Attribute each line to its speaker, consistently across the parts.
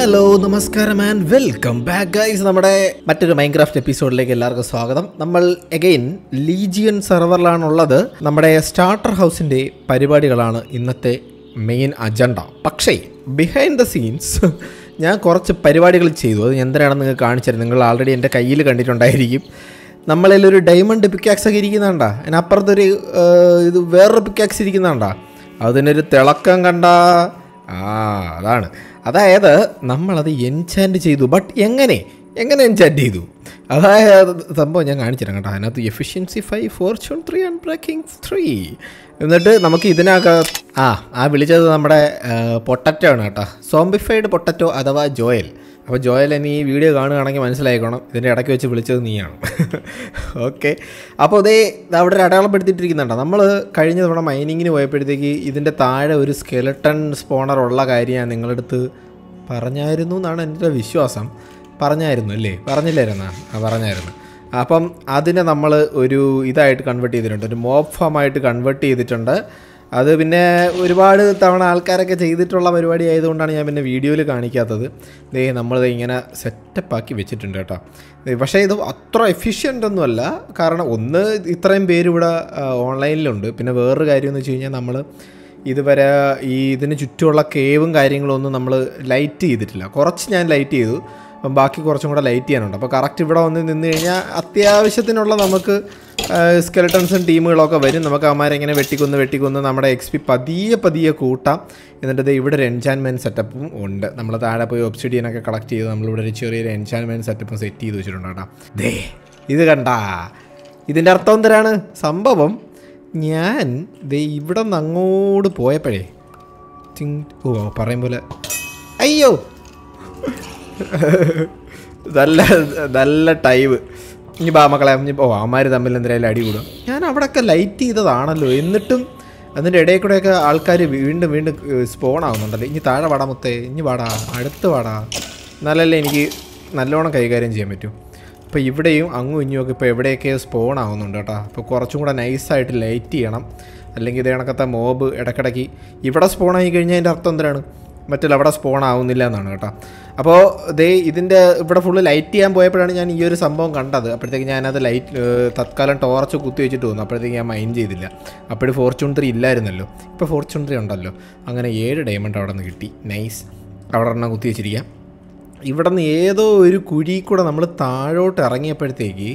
Speaker 1: Hello നമസ്കാരം and welcome back guys നമ്മുടെ മറ്റൊരു മൈൻക്രാഫ്റ്റ് എപ്പിസോഡിലേക്ക് എല്ലാവർക്കും സ്വാഗതം നമ്മൾ എഗെയിൻ ലീജിയൻ സെർവറിലാണുള്ളത് നമ്മുടെ സ്റ്റാർട്ടർ ഹൗസിൻ്റെ പരിപാടികളാണ് ഇന്നത്തെ മെയിൻ അജണ്ട പക്ഷേ ബിഹൈൻഡ് ദ സീൻസ് ഞാൻ കുറച്ച് പരിപാടികൾ ചെയ്തു അത് എന്തിനാണെന്ന് നിങ്ങൾക്ക് കാണിച്ചത് നിങ്ങൾ ആൾറെഡി എൻ്റെ കയ്യിൽ കണ്ടിട്ടുണ്ടായിരിക്കും നമ്മളിൽ ഒരു ഡയമണ്ട് പിക്കാക്സ് ഒക്കെ ഇരിക്കുന്നുണ്ടാ അതിനപ്പുറത്തൊരു ഏർ, ഇത് വേറൊരു പിക്കാക്സ് ഇരിക്കുന്നുണ്ടാ അതിനൊരു തിളക്കം കണ്ട ആ അതാണ് അതായത് നമ്മളത് എൻചാൻറ്റ് ചെയ്തു ബട്ട് എങ്ങനെ എങ്ങനെ എൻചാൻറ്റ് ചെയ്തു അതായത് സംഭവം ഞാൻ കാണിച്ചുതരാം കേട്ടോ അതിനകത്ത് efficiency five fortune three and breaking three എന്നിട്ട് നമുക്ക് ഇതിനകത്ത് ആ ആ വിളിച്ചത് നമ്മുടെ പൊട്ടറ്റോ ആണ് കേട്ടോ സോംബിഫൈഡ് പൊട്ടറ്റോ അഥവാ ജോയൽ അപ്പോൾ ജോയൽ ഇനി ഈ വീഡിയോ കാണുകയാണെങ്കിൽ മനസ്സിലായിക്കോണം ഇതിൻ്റെ ഇടയ്ക്ക് വെച്ച് വിളിച്ചത് നീയാണ് ഓക്കെ അപ്പോൾ അതേ അവിടെ ഒരു അടയാളപ്പെടുത്തിയിട്ടിരിക്കുന്നുണ്ടോ നമ്മൾ കഴിഞ്ഞ തവണ മൈനിങ്ങിന് പോയപ്പോഴത്തേക്ക് ഇതിൻ്റെ താഴെ ഒരു സ്കെലട്ടൺ സ്പോണർ ഉള്ള കാര്യം ഞാൻ നിങ്ങളടുത്ത് പറഞ്ഞായിരുന്നു എന്നാണ് എൻ്റെ വിശ്വാസം പറഞ്ഞായിരുന്നു അല്ലേ പറഞ്ഞില്ലായിരുന്നാ ആ പറഞ്ഞായിരുന്നു അപ്പം അതിനെ നമ്മൾ ഒരു ഇതായിട്ട് കൺവേർട്ട് ചെയ്തിട്ടുണ്ട് ഒരു മോബ് ഫോമായിട്ട് കൺവേർട്ട് ചെയ്തിട്ടുണ്ട് അത് പിന്നെ ഒരുപാട് തവണ ആൾക്കാരൊക്കെ ചെയ്തിട്ടുള്ള പരിപാടി ആയതുകൊണ്ടാണ് ഞാൻ പിന്നെ വീഡിയോയിൽ കാണിക്കാത്തത് ദേ നമ്മളിത് ഇങ്ങനെ സെറ്റപ്പാക്കി വെച്ചിട്ടുണ്ട് കേട്ടോ ദേ പക്ഷേ ഇത് അത്ര എഫിഷ്യൻ്റ് ഒന്നുമല്ല കാരണം ഒന്ന് ഇത്രയും പേര് ഇവിടെ ആ, ഓൺലൈനിലുണ്ട് പിന്നെ വേറൊരു കാര്യം എന്ന് വെച്ച് കഴിഞ്ഞാൽ നമ്മൾ ഇതുവരെ ഈ ഇതിന് ചുറ്റുമുള്ള കേവും കാര്യങ്ങളും ഒന്നും നമ്മൾ ലൈറ്റ് ചെയ്തിട്ടില്ല കുറച്ച് ഞാൻ ലൈറ്റ് ചെയ്തു അപ്പം ബാക്കി കുറച്ചും കൂടെ ലൈറ്റ് ചെയ്യാനുണ്ട് അപ്പോൾ കറക്റ്റ് ഇവിടെ വന്ന് നിന്ന് കഴിഞ്ഞാൽ അത്യാവശ്യത്തിനുള്ള നമുക്ക് സ്കെലട്ടൺസും ടീമുകളൊക്കെ വരും നമുക്ക് അവന്മാരെ ഇങ്ങനെ വെട്ടിക്കൊന്ന് വെട്ടിക്കൊന്ന് നമ്മുടെ എക്സ് പി പതിയെ പതിയെ കൂട്ടാം എന്നിട്ട് ദേ ഇവിടെ ഒരു എൻചാൻമെൻറ്റ് സെറ്റപ്പും ഉണ്ട് നമ്മൾ താഴെ പോയി ഒബ്സിഡിയനൊക്കെ കളക്ട് ചെയ്ത് നമ്മളിവിടെ ഒരു ചെറിയൊരു എൻചാൻമെൻറ്റ് സെറ്റപ്പും സെറ്റ് ചെയ്ത് വെച്ചിട്ടുണ്ട് കേട്ടോ ദേ ഇത് കണ്ടാ ഇതിൻ്റെ അർത്ഥം എന്തരാണ് സംഭവം ഞാൻ ദേ ഇവിടെ നിന്ന് അങ്ങോട്ട് പോയപ്പോഴേ തിങ് ഓ പറയും പോലെ അയ്യോ നല്ല നല്ല ടൈവ് ഇനി ബാ മക്കളെ ഇനി ഓ അമ്മമാർ തമ്മിൽ എന്തെങ്കിലും അടി കൂടും ഞാൻ അവിടെയൊക്കെ ലൈറ്റ് ചെയ്തതാണല്ലോ എന്നിട്ടും അതിൻ്റെ ഇടയിൽ കൂടെയൊക്കെ ആൾക്കാർ വീണ്ടും വീണ്ടും സ്പോൺ ആവുന്നുണ്ടല്ലോ ഇനി താഴെ വാടാ മുത്തേ ഇനി വാടാ അടുത്ത് വാടാ എന്നാലല്ലേ എനിക്ക് നല്ലോണം കൈകാര്യം ചെയ്യാൻ പറ്റൂ അപ്പോൾ ഇവിടെയും അങ്ങും ഇഞ്ഞും ഒക്കെ ഇപ്പോൾ എവിടെയൊക്കെ സ്പോൺ ആവുന്നുണ്ട് കേട്ടോ അപ്പോൾ കുറച്ചും കൂടെ നൈസായിട്ട് ലൈറ്റ് ചെയ്യണം അല്ലെങ്കിൽ ഇത് കണക്കത്തെ മോബ് ഇടയ്ക്കിടയ്ക്ക് ഇവിടെ സ്പോൺ ആയി കഴിഞ്ഞാൽ അതിൻ്റെ അർത്ഥം എന്തിനാണ് മറ്റുള്ള അവിടെ സ്പോൺ ആവുന്നില്ല എന്നാണ് കേട്ടോ അപ്പോൾ ദേ ഇതിൻ്റെ ഇവിടെ ഫുള്ള് ലൈറ്റ് ചെയ്യാൻ പോയപ്പോഴാണ് ഞാൻ ഈ ഒരു സംഭവം കണ്ടത് അപ്പോഴത്തേക്ക് ഞാനത് ലൈറ്റ് തത്കാലം ടോർച്ച് കുത്തി വെച്ചിട്ട് തോന്നുന്നു അപ്പോഴത്തേക്ക് ഞാൻ മൈൻഡ് ചെയ്തില്ല അപ്പോഴും ഫോർച്യൂൺ ത്രീ ഇല്ലായിരുന്നല്ലോ ഇപ്പോൾ ഫോർച്യൂൺ ത്രീ ഉണ്ടല്ലോ അങ്ങനെ ഏഴ് ഡയമണ്ട് അവിടെ നിന്ന് കിട്ടി നൈസ് അവിടെ ഒരെണ്ണം കുത്തി വെച്ചിരിക്കാം ഇവിടെ നിന്ന് ഏതോ ഒരു കുഴി കൂടെ നമ്മൾ താഴോട്ട് ഇറങ്ങിയപ്പോഴത്തേക്ക്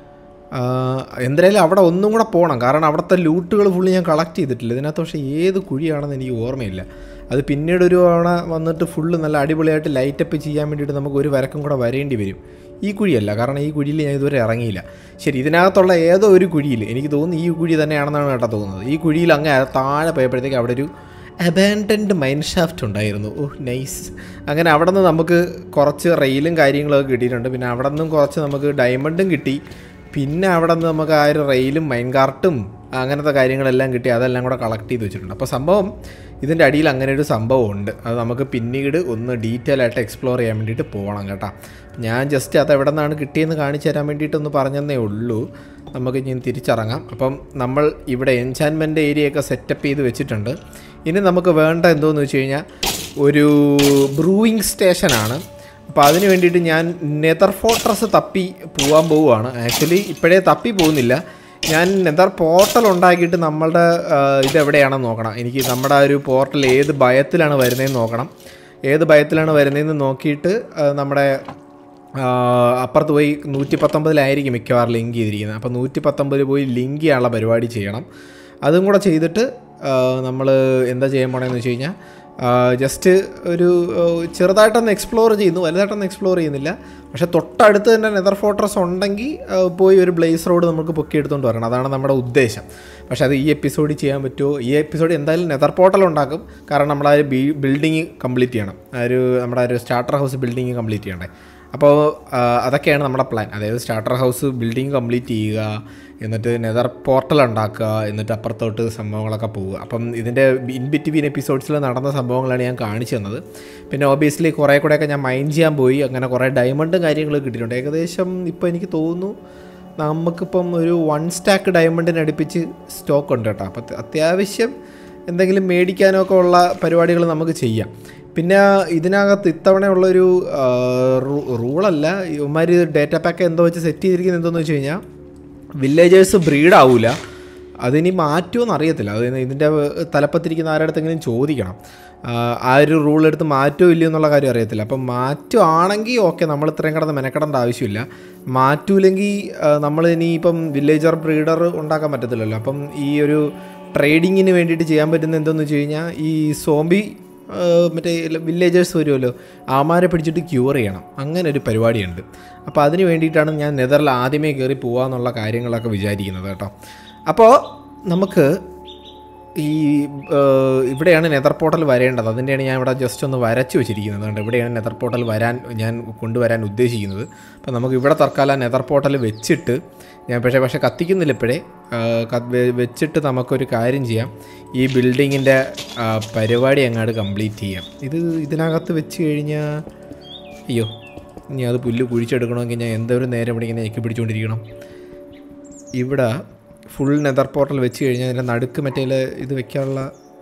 Speaker 1: ആ, എന്തായാലും അവിടെ ഒന്നും കൂടെ പോകണം കാരണം അവിടുത്തെ ലൂട്ടുകൾ ഫുള്ള് ഞാൻ കളക്ട് ചെയ്തിട്ടില്ല ഇതിനകത്ത് പക്ഷേ ഏത് കുഴിയാണെന്ന് എനിക്ക് ഓർമ്മയില്ല അത് പിന്നീട് ഒരു തവണ വന്നിട്ട് ഫുള്ള് നല്ല അടിപൊളിയായിട്ട് ലൈറ്റപ്പ് ചെയ്യാൻ വേണ്ടിയിട്ട് നമുക്ക് ഒരു വരക്കും കൂടെ വരേണ്ടി വരും ഈ കുഴിയല്ല കാരണം ഈ കുഴിയിൽ ഞാൻ ഇതുവരെ ഇറങ്ങിയില്ല ശരി ഇതിനകത്തുള്ള ഏതോ ഒരു കുഴിയിൽ എനിക്ക് തോന്നുന്നു ഈ കുഴി തന്നെയാണെന്നാണ് കേട്ടോ തോന്നുന്നത് ഈ കുഴിയിൽ അങ്ങ് താഴെ പോയപ്പോഴത്തേക്ക് അവിടെ ഒരു അബാൻഡൻഡ് മൈൻഡ് ഷാഫ്റ്റ് ഉണ്ടായിരുന്നു ഓഹ് നൈസ് അങ്ങനെ അവിടെ നിന്ന് നമുക്ക് കുറച്ച് റെയിലും കാര്യങ്ങളൊക്കെ കിട്ടിയിട്ടുണ്ട് പിന്നെ അവിടെ നിന്നും കുറച്ച് നമുക്ക് ഡയമണ്ടും കിട്ടി പിന്നെ അവിടെ നിന്ന് നമുക്ക് ആ ഒരു റെയിലും മൈൻ കാർട്ടും അങ്ങനത്തെ കാര്യങ്ങളെല്ലാം കിട്ടി അതെല്ലാം കൂടെ കളക്ട് ചെയ്ത് വെച്ചിട്ടുണ്ട് അപ്പോൾ സംഭവം ഇതിൻ്റെ അടിയിൽ അങ്ങനെ ഒരു സംഭവം ഉണ്ട് അത് നമുക്ക് പിന്നീട് ഒന്ന് ഡീറ്റെയിൽ ആയിട്ട് എക്സ്പ്ലോർ ചെയ്യാൻ വേണ്ടിയിട്ട് പോകണം കേട്ടോ ഞാൻ ജസ്റ്റ് അത് എവിടെ നിന്നാണ് കിട്ടിയെന്ന് കാണിച്ചു തരാൻ വേണ്ടിയിട്ടൊന്ന് പറഞ്ഞതേ ഉള്ളൂ നമുക്ക് ഇനി തിരിച്ചിറങ്ങാം അപ്പം നമ്മൾ ഇവിടെ എൻചാൻമെൻറ്റ് ഏരിയയൊക്കെ സെറ്റപ്പ് ചെയ്ത് വെച്ചിട്ടുണ്ട് ഇനി നമുക്ക് വേണ്ട എന്തോന്ന് വെച്ച് കഴിഞ്ഞാൽ ഒരു ബ്രൂയിങ് സ്റ്റേഷനാണ് അപ്പോൾ അതിന് വേണ്ടിയിട്ട് ഞാൻ നെതർ ഫോർട്രസ് തപ്പി പോകാൻ പോവുകയാണ് ആക്ച്വലി ഇപ്പോഴേ തപ്പി പോകുന്നില്ല ഞാൻ നെതർ പോർട്ടൽ ഉണ്ടാക്കിയിട്ട് നമ്മളുടെ ആ, ഇതെവിടെയാണെന്ന് നോക്കണം എനിക്ക് നമ്മുടെ ആ ഒരു പോർട്ടൽ ഏത് ഭയത്തിലാണ് വരുന്നതെന്ന് നോക്കണം ഏത് ഭയത്തിലാണ് വരുന്നതെന്ന് നോക്കിയിട്ട് ആ, നമ്മുടെ ആ, അപ്പുറത്ത് പോയി നൂറ്റി പത്തൊമ്പതിലായിരിക്കും മിക്കവാറും ലിങ്ക് ചെയ്തിരിക്കുന്നത് അപ്പോൾ നൂറ്റി പത്തൊമ്പതിൽ പോയി ലിങ്ക് ചെയ്യാനുള്ള പരിപാടി ചെയ്യണം അതും കൂടെ ചെയ്തിട്ട് നമ്മൾ എന്താ ചെയ്യാൻ പോണേന്ന് വെച്ച് കഴിഞ്ഞാൽ ജസ്റ്റ് ഒരു ആ, ചെറുതായിട്ടൊന്ന് എക്സ്പ്ലോർ ചെയ്യുന്നു വലുതായിട്ടൊന്നും എക്സ്പ്ലോർ ചെയ്യുന്നില്ല പക്ഷേ തൊട്ടടുത്ത് തന്നെ നെതർ ഫോർട്രസ് ഉണ്ടെങ്കിൽ ആ, പോയി ഒരു ബ്ലേസ് റോഡ് നമുക്ക് പൊക്കി എടുത്തുകൊണ്ട് വരണം അതാണ് നമ്മുടെ ഉദ്ദേശം പക്ഷേ അത് ഈ എപ്പിസോഡിൽ ചെയ്യാൻ പറ്റുമോ ഈ എപ്പിസോഡ് എന്തായാലും നെതർ പോർട്ടൽ ഉണ്ടാക്കും കാരണം നമ്മൾ ആ ഒരു ബിൽഡിങ് കംപ്ലീറ്റ് ചെയ്യണം ആ ഒരു നമ്മുടെ ആ ഒരു സ്റ്റാർട്ടർ ഹൗസ് ബിൽഡിങ് കംപ്ലീറ്റ് ചെയ്യണ്ടേ അപ്പോൾ ആ, അതൊക്കെയാണ് നമ്മുടെ പ്ലാൻ അതായത് സ്റ്റാർട്ടർ ഹൗസ് ബിൽഡിംഗ് കംപ്ലീറ്റ് ചെയ്യുക എന്നിട്ട് നെതർ പോർട്ടൽ ഉണ്ടാക്കുക എന്നിട്ട് അപ്പുറത്തോട്ട് സംഭവങ്ങളൊക്കെ പോവുക അപ്പം ഇതിൻ്റെ ഇൻ ബിറ്റ്വീൻ എപ്പിസോഡ്സിൽ നടന്ന സംഭവങ്ങളാണ് ഞാൻ കാണിച്ചു തന്നത് പിന്നെ ഓബിയസ്ലി കുറേ കൂടെയൊക്കെ ഞാൻ മൈൻഡ് ചെയ്യാൻ പോയി അങ്ങനെ കുറേ ഡയമണ്ടും കാര്യങ്ങളും കിട്ടിയിട്ടുണ്ട് ഏകദേശം ഇപ്പോൾ എനിക്ക് തോന്നുന്നു നമുക്കിപ്പം ഒരു വൺ സ്റ്റാക്ക് ഡയമണ്ടിന് അടുപ്പിച്ച് സ്റ്റോക്ക് ഉണ്ട് കേട്ടോ അപ്പം അത്യാവശ്യം എന്തെങ്കിലും മേടിക്കാനോ ഒക്കെ ഉള്ള പരിപാടികൾ നമുക്ക് ചെയ്യാം പിന്നെ ഇതിനകത്ത് ഇത്തവണയുള്ളൊരു ആ, റൂ- റൂളല്ല ഇവന്മാർ ഡേറ്റ പാക്ക് എന്തോ വെച്ച് സെറ്റ് ചെയ്തിരിക്കുന്നത് എന്തോന്ന് വെച്ച് കഴിഞ്ഞാൽ വില്ലേജേഴ്സ് ബ്രീഡ് ആവൂല അതിനി മാറ്റുമെന്ന് അറിയത്തില്ല അത് ഇതിൻ്റെ തലപ്പത്തിരിക്കുന്ന ആരുടെ അടുത്തെങ്കിലും ചോദിക്കണം ആ, ആ ഒരു റൂൾ എടുത്ത് മാറ്റുമോ ഇല്ലയോ എന്നുള്ള കാര്യം അറിയത്തില്ല അപ്പം മാറ്റുവാണെങ്കിൽ ഓക്കെ നമ്മൾ ഇത്രയും കിടന്ന് മെനക്കെടേണ്ട ആവശ്യമില്ല മാറ്റൂലെങ്കിൽ നമ്മൾ ഇനി ഇപ്പം വില്ലേജർ ബ്രീഡർ ഉണ്ടാക്കാൻ പറ്റത്തില്ലല്ലോ അപ്പം ഈ ഒരു ട്രേഡിങ്ങിന് വേണ്ടിയിട്ട് ചെയ്യാൻ പറ്റുന്ന എന്തെന്ന് വെച്ച് കഴിഞ്ഞാൽ ഈ സോംബി മറ്റേ വില്ലേജേഴ്സ് വരുമല്ലോ ആമാരെ പിടിച്ചിട്ട് ക്യൂർ ചെയ്യണം അങ്ങനെ ഒരു പരിപാടിയുണ്ട് അപ്പോൾ അതിന് വേണ്ടിയിട്ടാണ് ഞാൻ നെതറിൽ ആദ്യമേ കയറി പോകാമെന്നുള്ള കാര്യങ്ങളൊക്കെ വിചാരിക്കുന്നത് കേട്ടോ അപ്പോൾ നമുക്ക് ഈ ഏഹ്, ഇവിടെയാണ് നെതർ പോർട്ടൽ വരേണ്ടത് അതിൻ്റെയാണ് ഞാൻ ഇവിടെ ജസ്റ്റ് ഒന്ന് വരച്ചു വെച്ചിരിക്കുന്നത് അതുകൊണ്ട് ഇവിടെയാണ് നെതർ പോർട്ടൽ വരാൻ ഞാൻ കൊണ്ടുവരാൻ ഉദ്ദേശിക്കുന്നത് അപ്പോൾ നമുക്ക് ഇവിടെ തൽക്കാലം നെതർ പോർട്ടൽ വെച്ചിട്ട് ഞാൻ പക്ഷേ പക്ഷേ കത്തിക്കുന്നില്ല ഇപ്പോഴേ ഏഹ്, ക- വെ- വെച്ചിട്ട് നമുക്കൊരു കാര്യം ചെയ്യാം ഈ ബിൽഡിങ്ങിൻ്റെ പരിപാടി അങ്ങോട്ട് കംപ്ലീറ്റ് ചെയ്യാം ഇത് ഇതിനകത്ത് വെച്ച് കഴിഞ്ഞാൽ അയ്യോ ഇനി അത് പുല്ല് കുഴിച്ചെടുക്കണമെങ്കിൽ ഞാൻ എന്തോരം നേരം ഇവിടെ ഇങ്ങനെ ഞെക്കി പിടിച്ചുകൊണ്ടിരിക്കണം ഇവിടെ ഫുൾ നെതർ പോർട്ടൽ വെച്ച് കഴിഞ്ഞാൽ അതിൻ്റെ നടുക്ക് മറ്റേ ഇത് വെക്കാനുള്ള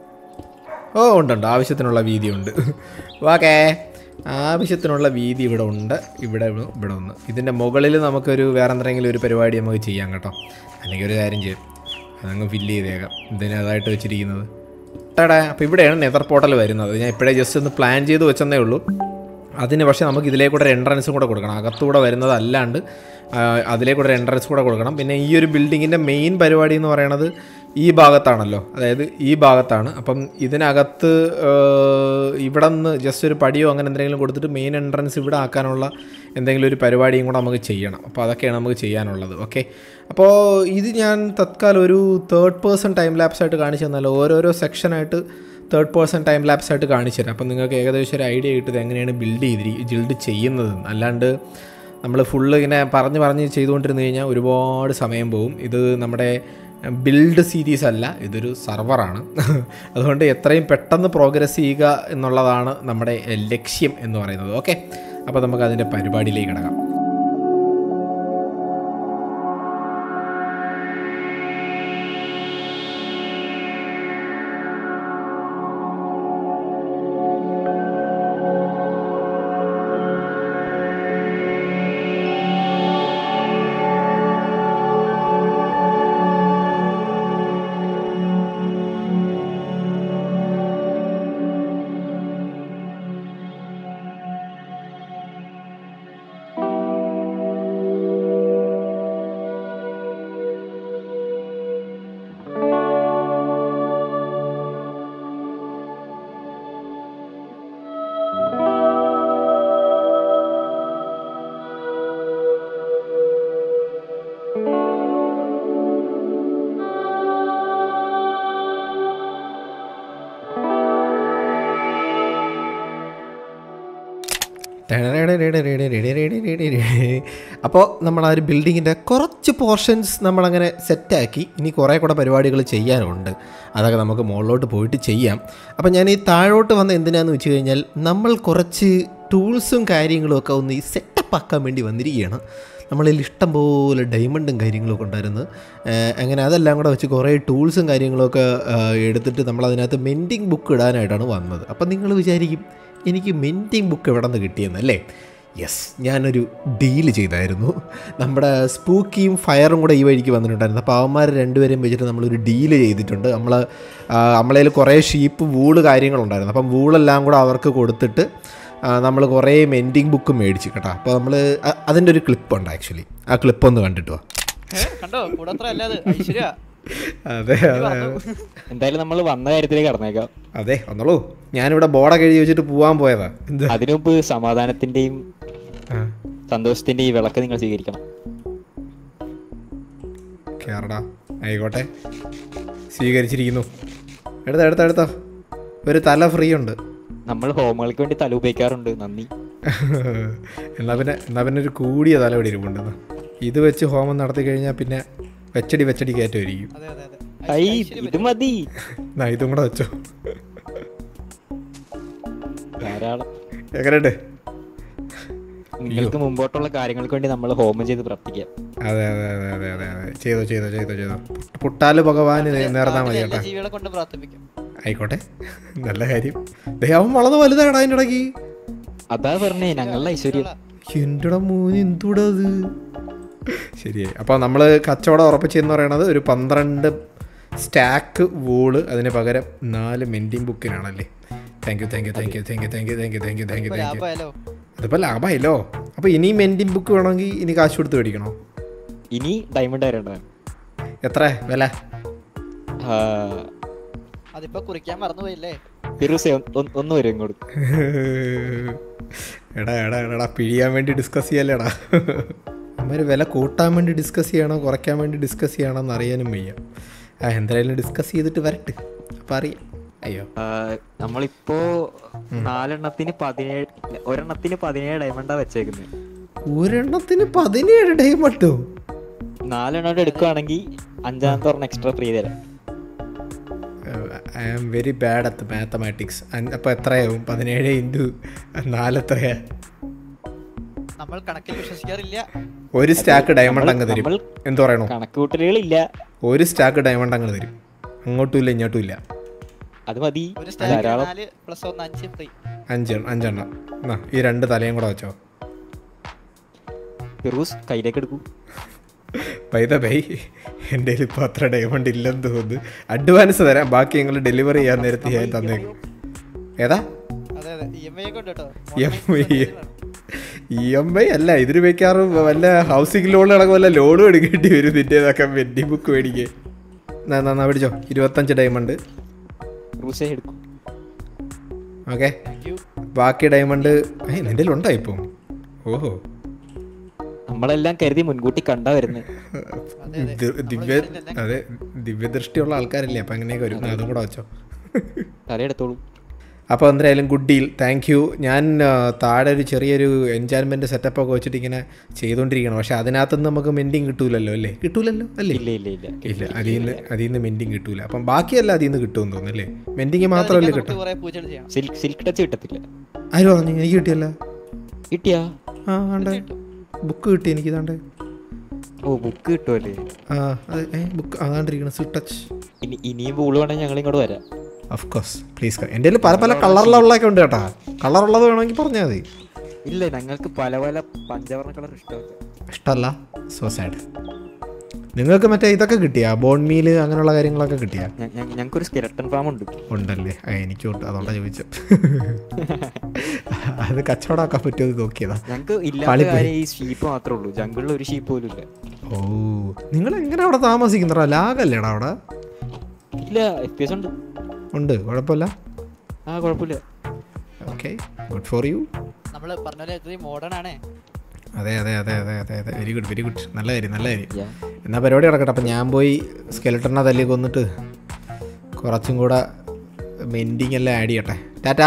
Speaker 1: ഓ ഉണ്ട് ഉണ്ട് ആവശ്യത്തിനുള്ള വീതിയുണ്ട് ഓക്കേ ആവശ്യത്തിനുള്ള വീതി ഇവിടെ ഉണ്ട് ഇവിടെ ഇവിടെ ഇവിടെ ഒന്ന് ഇതിൻ്റെ മുകളിൽ നമുക്കൊരു വേറെ എന്തെങ്കിലും ഒരു പരിപാടി നമുക്ക് ചെയ്യാം കേട്ടോ അല്ലെങ്കിൽ ഒരു കാര്യം ചെയ്യും അതങ്ങ് ഫില്ല് ചെയ്തേക്കാം ഇതിന് അതായിട്ട് വെച്ചിരിക്കുന്നത് ടടാ അപ്പോൾ ഇവിടെയാണ് നെതർ പോർട്ടൽ വരുന്നത് ഞാൻ ഇപ്പോഴേ ജസ്റ്റ് ഒന്ന് പ്ലാൻ ചെയ്ത് വെച്ചെന്നേ ഉള്ളൂ അതിന് പക്ഷേ നമുക്ക് ഇതിലേക്കൂടെ ഒരു എൻട്രൻസും കൂടെ കൊടുക്കണം അകത്തൂടെ വരുന്നത് അല്ലാണ്ട് ആ, അതിലേക്കൂടെ ഒരു എൻട്രൻസ് കൂടെ കൊടുക്കണം പിന്നെ ഈ ഒരു ബിൽഡിങ്ങിൻ്റെ മെയിൻ പരിപാടി എന്ന് പറയുന്നത് ഈ ഭാഗത്താണല്ലോ അതായത് ഈ ഭാഗത്താണ് അപ്പം ഇതിനകത്ത് ഇവിടെ നിന്ന് ജസ്റ്റ് ഒരു പടിയോ അങ്ങനെ എന്തെങ്കിലും കൊടുത്തിട്ട് മെയിൻ എൻട്രൻസ് ഇവിടെ ആക്കാനുള്ള എന്തെങ്കിലും ഒരു പരിപാടിയും കൂടെ നമുക്ക് ചെയ്യണം അപ്പോൾ അതൊക്കെയാണ് നമുക്ക് ചെയ്യാനുള്ളത് ഓക്കെ അപ്പോൾ ഇത് ഞാൻ തത്കാലം ഒരു തേർഡ് പേഴ്സൺ ടൈം ലാപ്സ് ആയിട്ട് കാണിച്ചു തന്നാൽ ഓരോരോ സെക്ഷനായിട്ട് തേർഡ് പേഴ്സൺ ടൈം ലാപ്സ് ആയിട്ട് കാണിച്ചു തരാം അപ്പം നിങ്ങൾക്ക് ഏകദേശം ഒരു ഐഡിയ കിട്ടുന്നത് എങ്ങനെയാണ് ബിൽഡ് ചെയ്തിരി ബിൽഡ് ചെയ്യുന്നത് അല്ലാണ്ട് നമ്മൾ ഫുള്ള് ഇങ്ങനെ പറഞ്ഞ് പറഞ്ഞ് ചെയ്തുകൊണ്ടിരുന്ന് കഴിഞ്ഞാൽ ഒരുപാട് സമയം പോകും ഇത് നമ്മുടെ ബിൽഡ് സീരീസ് അല്ല ഇതൊരു സർവറാണ് അതുകൊണ്ട് എത്രയും പെട്ടെന്ന് പ്രോഗ്രസ് ചെയ്യുക എന്നുള്ളതാണ് നമ്മുടെ ലക്ഷ്യം എന്ന് പറയുന്നത് ഓക്കെ അപ്പോൾ നമുക്ക് അതിൻ്റെ പരിപാടിയിലേക്ക് കിടക്കാം അപ്പോൾ നമ്മൾ ആ ഒരു ബിൽഡിങ്ങിൻ്റെ കുറച്ച് പോർഷൻസ് നമ്മളങ്ങനെ സെറ്റാക്കി ഇനി കുറേ കൂടെ പരിപാടികൾ ചെയ്യാനുണ്ട് അതൊക്കെ നമുക്ക് മുകളിലോട്ട് പോയിട്ട് ചെയ്യാം അപ്പോൾ ഞാൻ ഈ താഴോട്ട് വന്ന എന്തിനാന്ന് വെച്ച് കഴിഞ്ഞാൽ നമ്മൾ കുറച്ച് ടൂൾസും കാര്യങ്ങളും ഒക്കെ ഒന്ന് ഈ സെറ്റപ്പ് ആക്കാൻ വേണ്ടി വന്നിരിക്കുകയാണ് നമ്മളിൽ ഇഷ്ടം പോലെ ഡയമണ്ടും കാര്യങ്ങളൊക്കെ ഉണ്ടായിരുന്നു ഏഹ് അങ്ങനെ അതെല്ലാം കൂടെ വെച്ച് കുറേ ടൂൾസും കാര്യങ്ങളൊക്കെ ഏഹ് എടുത്തിട്ട് നമ്മളതിനകത്ത് മെൻറ്റിങ് ബുക്ക് ഇടാനായിട്ടാണ് വന്നത് അപ്പം നിങ്ങൾ വിചാരിക്കും എനിക്ക് മെൻറ്റിങ് ബുക്ക് എവിടെ നിന്ന് കിട്ടിയെന്നല്ലേ യെസ് ഞാനൊരു ഡീല് ചെയ്തായിരുന്നു നമ്മുടെ സ്പൂക്കിയും ഫയറും കൂടെ ഈ വഴിക്ക് വന്നിട്ടുണ്ടായിരുന്നു അപ്പോൾ അവന്മാർ രണ്ടുപേരെയും വെച്ചിട്ട് നമ്മളൊരു ഡീല് ചെയ്തിട്ടുണ്ട് നമ്മൾ നമ്മളതിൽ കുറേ ഷീപ്പ് വൂള് കാര്യങ്ങളുണ്ടായിരുന്നു അപ്പം വൂളെല്ലാം കൂടെ അവർക്ക് കൊടുത്തിട്ട് നമ്മൾ കുറേ മെൻറ്റിങ് ബുക്ക് മേടിച്ചു കേട്ടോ അപ്പോൾ നമ്മൾ അതിൻ്റെ ഒരു ക്ലിപ്പുണ്ട് ആക്ച്വലി ആ ക്ലിപ്പ് ഒന്ന് കണ്ടിട്ട് വാ
Speaker 2: ഏ, കണ്ടോ കൂടത്ര അല്ലാതെ ഐശ്വര്യ
Speaker 1: അതെ അതെ അതെ
Speaker 3: എന്തായാലും നമ്മൾ വന്ന കാര്യത്തിലേക്ക് കടന്നേക്കാം
Speaker 1: അതെ വന്നോളൂ ഞാനിവിടെ ബോർഡൊക്കെ എഴുതി വെച്ചിട്ട് പോകാൻ പോയതാ എന്താ
Speaker 3: അതിനു മുമ്പ് സമാധാനത്തിന്റെയും
Speaker 1: ആ
Speaker 3: സന്തോഷത്തിന്റെയും വിളക്ക് നിങ്ങൾ സ്വീകരിക്കണം
Speaker 1: കേറടാ ആയിക്കോട്ടെ സ്വീകരിച്ചിരിക്കുന്നു എടുത്തോ എടുത്തോ എടുത്തോ ഒരു തല ഫ്രീ ഉണ്ട്
Speaker 3: നമ്മൾ ഹോമുകൾക്ക് വേണ്ടി തല ഉപയോഗിക്കാറുണ്ട് നന്ദി
Speaker 1: എന്നാ പിന്നെ എന്നാ പിന്നെ ഒരു കൂടിയ തല ഇവിടെ ഇരിപ്പുണ്ടെന്ന് ഇത് വെച്ച് ഹോമം നടത്തി കഴിഞ്ഞാൽ പിന്നെ വെച്ചടി വെച്ചടി കയറ്റമായിരിക്കും
Speaker 2: അതെ അതെ അതെ
Speaker 3: ഐ ഇത് മതി
Speaker 1: എന്നാ ഇതും കൂടെ വെച്ചോ
Speaker 3: ധാരാളം
Speaker 1: എങ്ങനെയുണ്ട്
Speaker 3: നിങ്ങൾക്ക് മുമ്പോട്ടുള്ള കാര്യങ്ങൾക്ക് വേണ്ടി നമ്മൾ ഹോമം ചെയ്ത് പ്രാർത്ഥിക്കാം
Speaker 1: അതെ അതെ അതെ അതെ അതെ അതെ ചെയ്തോ ചെയ്തോ ചെയ്തോ ചെയ്തോ പുട്ടാല് ഭഗവാന് നേർന്നാ മതി
Speaker 2: എല്ലാ
Speaker 1: കേട്ടാ
Speaker 2: ജീവികളെ കൊണ്ട് പ്രാർത്ഥിപ്പിക്കും
Speaker 1: ആയിക്കോട്ടെ നല്ല കാര്യം ദേ അവൻ വളർന്ന് വലുതാടാ അതിൻ്റെ ഇടയ്ക്ക്
Speaker 3: അതാ പറഞ്ഞേ ഞങ്ങളുടെ ഐശ്വര്യം
Speaker 1: എൻ്റെ മൂന്ന് എന്തുടാ അത് ശരിയായി അപ്പോൾ നമ്മൾ കച്ചവടം ഉറപ്പിച്ചെന്ന് പറയണത് ഒരു പന്ത്രണ്ട് സ്റ്റാക്ക് വൂള് അതിന് പകരം നാല് മെൻറ്റിങ് ബുക്കിനാണല്ലേ thank you thank you thank you thank you thank you thank you thank you thank you
Speaker 2: ഇപ്പൊ
Speaker 1: താങ്ക് യു
Speaker 2: ലാഭമായാലോ
Speaker 1: അതിപ്പോൾ ലാഭമായല്ലോ അപ്പോൾ ഇനി മെൻറ്റിങ് ബുക്ക് വേണമെങ്കിൽ ഇനി കാശ് കൊടുത്ത് മേടിക്കണോ
Speaker 3: ഇനി ഡയമണ്ട് വരേണ്ടതാണ്
Speaker 1: എത്ര വില
Speaker 3: ആ,
Speaker 2: അതിപ്പോ കുറിക്കാൻ മറന്നുപോയില്ലേ
Speaker 3: ഫിറൂസെ ഒന്ന് ഒന്ന് ഒന്ന് വരും ഇങ്ങോട്ട്
Speaker 1: എടാ എടാ എടാ പിഴിയാൻ വേണ്ടി ഡിസ്കസ് ചെയ്യല്ലേടാ അവര് വില കൂട്ടാൻ വേണ്ടി ഡിസ്കസ് ചെയ്യണോ കുറയ്ക്കാൻ വേണ്ടി ഡിസ്കസ് ചെയ്യണോ എന്ന് അറിയാനും വയ്യ ആ എന്തായാലും ഡിസ്കസ് ചെയ്തിട്ട് വരട്ടെ അപ്പം അറിയാം അയ്യോ
Speaker 3: ആ, നമ്മളിപ്പോ നാലെണ്ണത്തിന് പതിനേഴ് ഒരെണ്ണത്തിന് പതിനേഴ് ഡയമണ്ടാ വെച്ചേക്കുന്നത്
Speaker 1: ഒരെണ്ണത്തിന് പതിനേഴ് ഡയമണ്ടോ
Speaker 3: നാലെണ്ണം എടുക്കുവാണെങ്കിൽ അഞ്ചാമത്തെ ഒരെണ്ണം എക്സ്ട്രാ ഫ്രീ തരാം
Speaker 1: I am very bad at mathematics അപ്പോൾ എത്രയാവും പതിനേഴ് ഇൻറ്റു നാലെത്രയാ
Speaker 2: നമ്മൾ കണക്കിൽ വിശ്വസിക്കാറില്ല
Speaker 1: ഒരു സ്റ്റാക്ക് ഡയമണ്ട് അങ്ങ് തരും
Speaker 3: നമ്മൾ
Speaker 1: എന്ത് പറയണോ
Speaker 3: കണക്കുകൂട്ടലുകളില്ല
Speaker 1: ഒരു സ്റ്റാക്ക് ഡയമണ്ട് അങ്ങ് തരും അങ്ങോട്ടും ഇല്ല ഇങ്ങോട്ടും ഇല്ല
Speaker 3: അത് മതി
Speaker 2: ഒരു സ്റ്റാക്ക്
Speaker 3: ധാരാളം
Speaker 2: നാല് പ്ലസ് ഒന്ന് അഞ്ച് ഫ്രീ
Speaker 1: അഞ്ച് അഞ്ചെണ്ണം എന്നാ ഈ രണ്ട് തലയും കൂടെ വെച്ചോ
Speaker 3: ഫിറൂസ് കയ്യിലേക്ക് എടുക്കൂ
Speaker 1: പൈത ബൈ എൻ്റെ ഇപ്പോൾ അത്ര ഡയമണ്ട് ഇല്ലെന്ന് തോന്നുന്നു അഡ്വാൻസ് തരാം ബാക്കി ഞങ്ങൾ ഡെലിവറി ചെയ്യാൻ നേരത്തെ ഞാൻ തന്നേക്കും ഏതാ
Speaker 2: അതെ അതെ ഇ എം ഐ ഒക്കെ ഉണ്ട് കേട്ടോ
Speaker 1: EMI. ഇ എം ഐ അല്ല ഇതിന് വെക്കാറും വല്ല ഹൗസിംഗ് ലോൺ അടക്കം വല്ല ലോണും എടുക്കേണ്ടി വരും നിൻ്റെതൊക്കെ വെൻഡിങ് ബുക്ക് മേടിക്കേ എന്നാ എന്നാ, എന്നാ പിടിച്ചോ ഇരുപത്തഞ്ച് ഡയമണ്ട്
Speaker 3: ഫിറൂസെ എടുക്കൂ
Speaker 1: ഓക്കെ
Speaker 2: താങ്ക് യു
Speaker 1: ബാക്കി ഡയമണ്ട് ഏ നിൻ്റെ ഉണ്ടോ ഇപ്പം ഓഹോ
Speaker 3: നമ്മളെല്ലാം കരുതി മുൻകൂട്ടി കണ്ടാ വരുന്നത്
Speaker 2: അതെ അതെ
Speaker 1: ദി- ദിവ്യ അതെ ദിവ്യദൃഷ്ടിയുള്ള ആൾക്കാരല്ലേ അപ്പം അങ്ങനെയൊക്കെ വരും എന്നാ അതും കൂടെ വെച്ചോ
Speaker 3: തലയെടുത്തോളൂ
Speaker 1: അപ്പോൾ എന്തായാലും ഗുഡ് ഡീൽ താങ്ക് യു ഞാൻ ആ, താഴെ ഒരു ചെറിയൊരു എൻജോയ്മെൻറ്റ് സെറ്റപ്പൊക്കെ വെച്ചിട്ട് ഇങ്ങനെ ചെയ്തുകൊണ്ടിരിക്കണം പക്ഷേ അതിനകത്തുനിന്ന് നമുക്ക് മെൻഡിങ് കിട്ടൂലല്ലോ അല്ലേ കിട്ടൂലല്ലോ അല്ലേ
Speaker 3: ഇല്ല ഇല്ല ഇല്ല
Speaker 1: ഇല്ല അതിൽ നിന്ന് അതിൽ നിന്ന് മെൻഡിങ് കിട്ടൂല അപ്പം ബാക്കിയല്ല അതിൽ നിന്ന് കിട്ടുമെന്ന് തോന്നുന്നല്ലേ മെൻഡിങ് മാത്രമല്ലേ
Speaker 2: നമുക്ക്
Speaker 1: കിട്ടും
Speaker 2: കുറെ പൂജകൾ ചെയ്യണം
Speaker 3: സിൽക്ക് സിൽക്ക് ടച്ച് കിട്ടത്തില്ല
Speaker 1: ആര് പറഞ്ഞു എനിക്ക് കിട്ടിയല്ല
Speaker 3: കിട്ടിയാ
Speaker 1: ആ ആണ്ടേ ബുക്ക് കിട്ടി എനിക്ക് ഇതാണ്ട്
Speaker 3: ഓ ബുക്ക് കിട്ടുമല്ലേ
Speaker 1: ആ അത് ഏ ബുക്ക് അതാണ്ടിരിക്കണം സിൽ ടച്ച്
Speaker 3: ഇനി ഇനിയും പൂള് വേണമെങ്കിൽ ഞങ്ങൾ ഇങ്ങോട്ട് വരാം
Speaker 1: ഓഫ് കോഴ്സ് പ്ലീസ് എൻ്റെ കയ്യിൽ പല പല കളറിലുള്ളതൊക്കെ ഉണ്ട് കേട്ടാ കളറുള്ളത് വേണമെങ്കിൽ പറഞ്ഞാൽ മതി
Speaker 3: ഇല്ല ഞങ്ങൾക്ക് പല പല പഞ്ചവർണ്ണ കളർ ഇഷ്ടമല്ല
Speaker 1: ഇഷ്ടമല്ല സോ സാഡ് നിങ്ങൾക്ക് മറ്റേ ഇതൊക്കെ കിട്ടിയാ ബോൺ മീല് അങ്ങനെയുള്ള കാര്യങ്ങളൊക്കെ കിട്ടിയാ
Speaker 3: ഞ- ഞ- ഞങ്ങൾക്കൊരു സ്കെലട്ടൺ ഫാം ഉണ്ട്
Speaker 1: ഉണ്ടല്ലേ ആ എനിക്കും ഉണ്ട് അതുകൊണ്ടാണ് ചോദിച്ചത് അത് കച്ചവടമാക്കാൻ പറ്റുമോ നോക്കിയതാ
Speaker 3: ഞങ്ങൾക്ക് ഇല്ലാത്ത
Speaker 1: പാളിപ്പോയി.
Speaker 3: കാര്യം ഈ ഷീപ്പ് മാത്രമേ ഉള്ളൂ ജംഗിളിൽ ഒരു ഷീപ്പ് പോലും ഇല്ല
Speaker 1: ഓ നിങ്ങൾ എങ്ങനെ അവിടെ താമസിക്കുന്നറാ ലാഗല്ലേടാ അവിടെ
Speaker 3: ഇല്ല എഫ് പി എസ് ഉണ്ട്
Speaker 1: ഉണ്ട് കുഴപ്പമില്ല
Speaker 3: ആ കുഴപ്പമില്ല
Speaker 1: ഓക്കെ ഗുഡ് ഫോർ യു
Speaker 2: നമ്മള് പറഞ്ഞ പോലെ ഇത്രയും മോഡേൺ ആണേ
Speaker 1: അതെ അതെ അതെ അതെ അതെ അതെ വെരി ഗുഡ് വെരി ഗുഡ് നല്ല കാര്യം നല്ല കാര്യം
Speaker 3: Yeah.
Speaker 1: എന്നാ പരിപാടി നടക്കട്ടെ അപ്പം ഞാൻ പോയി സ്കെലട്ടറിനെ തല്ലി കൊന്നിട്ട് കുറച്ചും കൂടെ മെൻഡിങ് എല്ലാം ആഡ് ചെയ്യട്ടെ ടാറ്റാ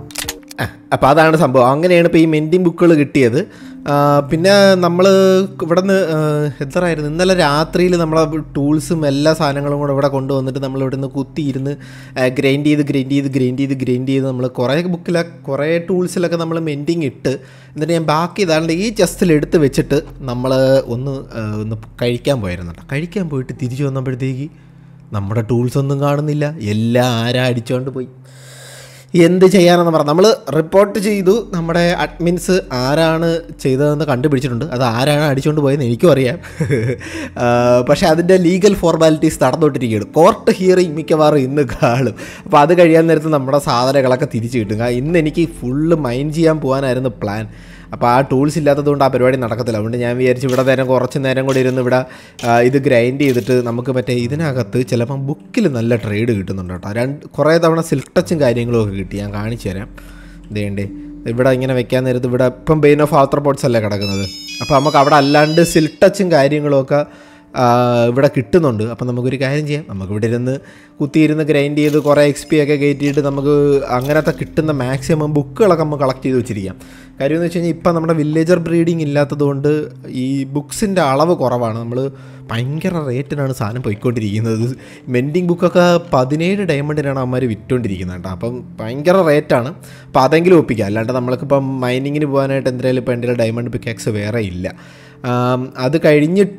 Speaker 1: അപ്പോൾ അതാണ് സംഭവം അങ്ങനെയാണ് ഇപ്പോൾ ഈ മെൻഡിങ് ബുക്കുകൾ കിട്ടിയത് ആ, പിന്നെ നമ്മൾ ഇവിടെ നിന്ന് എത്രയായിരുന്നു ഇന്നലെ രാത്രിയിൽ നമ്മളെ ടൂൾസും എല്ലാ സാധനങ്ങളും കൂടെ ഇവിടെ കൊണ്ടുവന്നിട്ട് നമ്മൾ ഇവിടെ നിന്ന് കുത്തിയിരുന്ന് ഗ്രൈൻഡ് ചെയ്ത് ഗ്രൈൻഡ് ചെയ്ത് ഗ്രൈൻഡ് ചെയ്ത് ഗ്രൈൻഡ് ചെയ്ത് നമ്മൾ കുറേ ബുക്കിലൊക്കെ കുറേ ടൂൾസിലൊക്കെ നമ്മൾ മെൻഡിങ് ഇട്ട് എന്നിട്ട് ഞാൻ ബാക്കി ഇതാണ്ട് ഈ ചെസ്റ്റിൽ എടുത്ത് വെച്ചിട്ട് നമ്മൾ ഒന്ന് ആ, ഒന്ന് കഴിക്കാൻ പോയിരുന്നു കേട്ടോ കഴിക്കാൻ പോയിട്ട് തിരിച്ചു വന്നപ്പോഴത്തേക്ക് നമ്മുടെ ടൂൾസ് ഒന്നും കാണുന്നില്ല എല്ലാം ആരാ അടിച്ചുകൊണ്ട് പോയി എന്ത് ചെയ്യാനെന്ന് പറഞ്ഞാൽ നമ്മൾ റിപ്പോർട്ട് ചെയ്തു നമ്മുടെ അഡ്മിൻസ് ആരാണ് ചെയ്തതെന്ന് കണ്ടുപിടിച്ചിട്ടുണ്ട് അത് ആരാണ് അടിച്ചുകൊണ്ട് പോയതെന്ന് എനിക്കും അറിയാം ആ, പക്ഷേ അതിൻ്റെ ലീഗൽ ഫോർമാലിറ്റീസ് നടന്നുകൊണ്ടിരിക്കുകയാണ് കോർട്ട് ഹിയറിംഗ് മിക്കവാറും ഇന്ന് കാണും അപ്പോൾ അത് കഴിയാൻ നേരത്ത് നമ്മുടെ സാധനങ്ങളൊക്കെ തിരിച്ചു കിട്ടും കാരണം ഇന്ന് എനിക്ക് ഫുള്ള് മൈൻഡ് ചെയ്യാൻ പോകാനായിരുന്നു പ്ലാൻ അപ്പോൾ ആ ടൂൾസ് ഇല്ലാത്തതുകൊണ്ട് ആ പരിപാടി നടക്കത്തില്ല അതുകൊണ്ട് ഞാൻ വിചാരിച്ചു ഇവിടെ നേരം കുറച്ച് നേരം കൂടി ഇരുന്ന് ഇവിടെ ആ, ഇത് ഗ്രൈൻഡ് ചെയ്തിട്ട് നമുക്ക് മറ്റേ ഇതിനകത്ത് ചിലപ്പം ബുക്കിൽ നല്ല ട്രേഡ് കിട്ടുന്നുണ്ട് കേട്ടോ രണ്ട് കുറേ തവണ സിൽക്ക് ടച്ചും കാര്യങ്ങളും ഒക്കെ കിട്ടി ഞാൻ കാണിച്ചു തരാം ഇതേണ്ടേ ഇവിടെ ഇങ്ങനെ വെക്കാൻ നേരത്ത് ഇവിടെ ഇപ്പം ബെയിൻ ഓഫ് ആത്രപോർട്സ് അല്ലേ കിടക്കുന്നത് അപ്പോൾ നമുക്ക് അവിടെ അല്ലാണ്ട് സിൽക്ക് ടച്ചും കാര്യങ്ങളും ഒക്കെ ആ, ഇവിടെ കിട്ടുന്നുണ്ട് അപ്പം നമുക്കൊരു കാര്യം ചെയ്യാം നമുക്ക് ഇവിടെ ഇരുന്ന് കുത്തിയിരുന്ന് ഗ്രൈൻഡ് ചെയ്ത് കുറേ എക്സ് പി ഒക്കെ കയറ്റിയിട്ട് നമുക്ക് അങ്ങനത്തെ കിട്ടുന്ന മാക്സിമം ബുക്കുകളൊക്കെ നമുക്ക് കളക്ട് ചെയ്ത് വെച്ചിരിക്കാം കാര്യം എന്ന് വെച്ച് കഴിഞ്ഞാൽ ഇപ്പം നമ്മുടെ വില്ലേജർ ബ്രീഡിങ് ഇല്ലാത്തതുകൊണ്ട് ഈ ബുക്സിൻ്റെ അളവ് കുറവാണ് നമ്മൾ ഭയങ്കര റേറ്റിനാണ് സാധനം പോയിക്കൊണ്ടിരിക്കുന്നത് മെൻഡിങ് ബുക്കൊക്കെ പതിനേഴ് ഡയമണ്ടിനാണ് അമ്മമാർ വിറ്റുകൊണ്ടിരിക്കുന്നത് കേട്ടോ അപ്പം ഭയങ്കര റേറ്റാണ് അപ്പോൾ അതെങ്കിലും ഒപ്പിക്കാം അല്ലാണ്ട് നമ്മൾക്കിപ്പം മൈനിങ്ങിന് പോകാനായിട്ട് എന്തായാലും ഇപ്പോൾ എൻ്റെ ഡയമണ്ട് പിക്കാക്സ് വേറെ ഇല്ല ആം, അത് കഴിഞ്ഞിട്ട്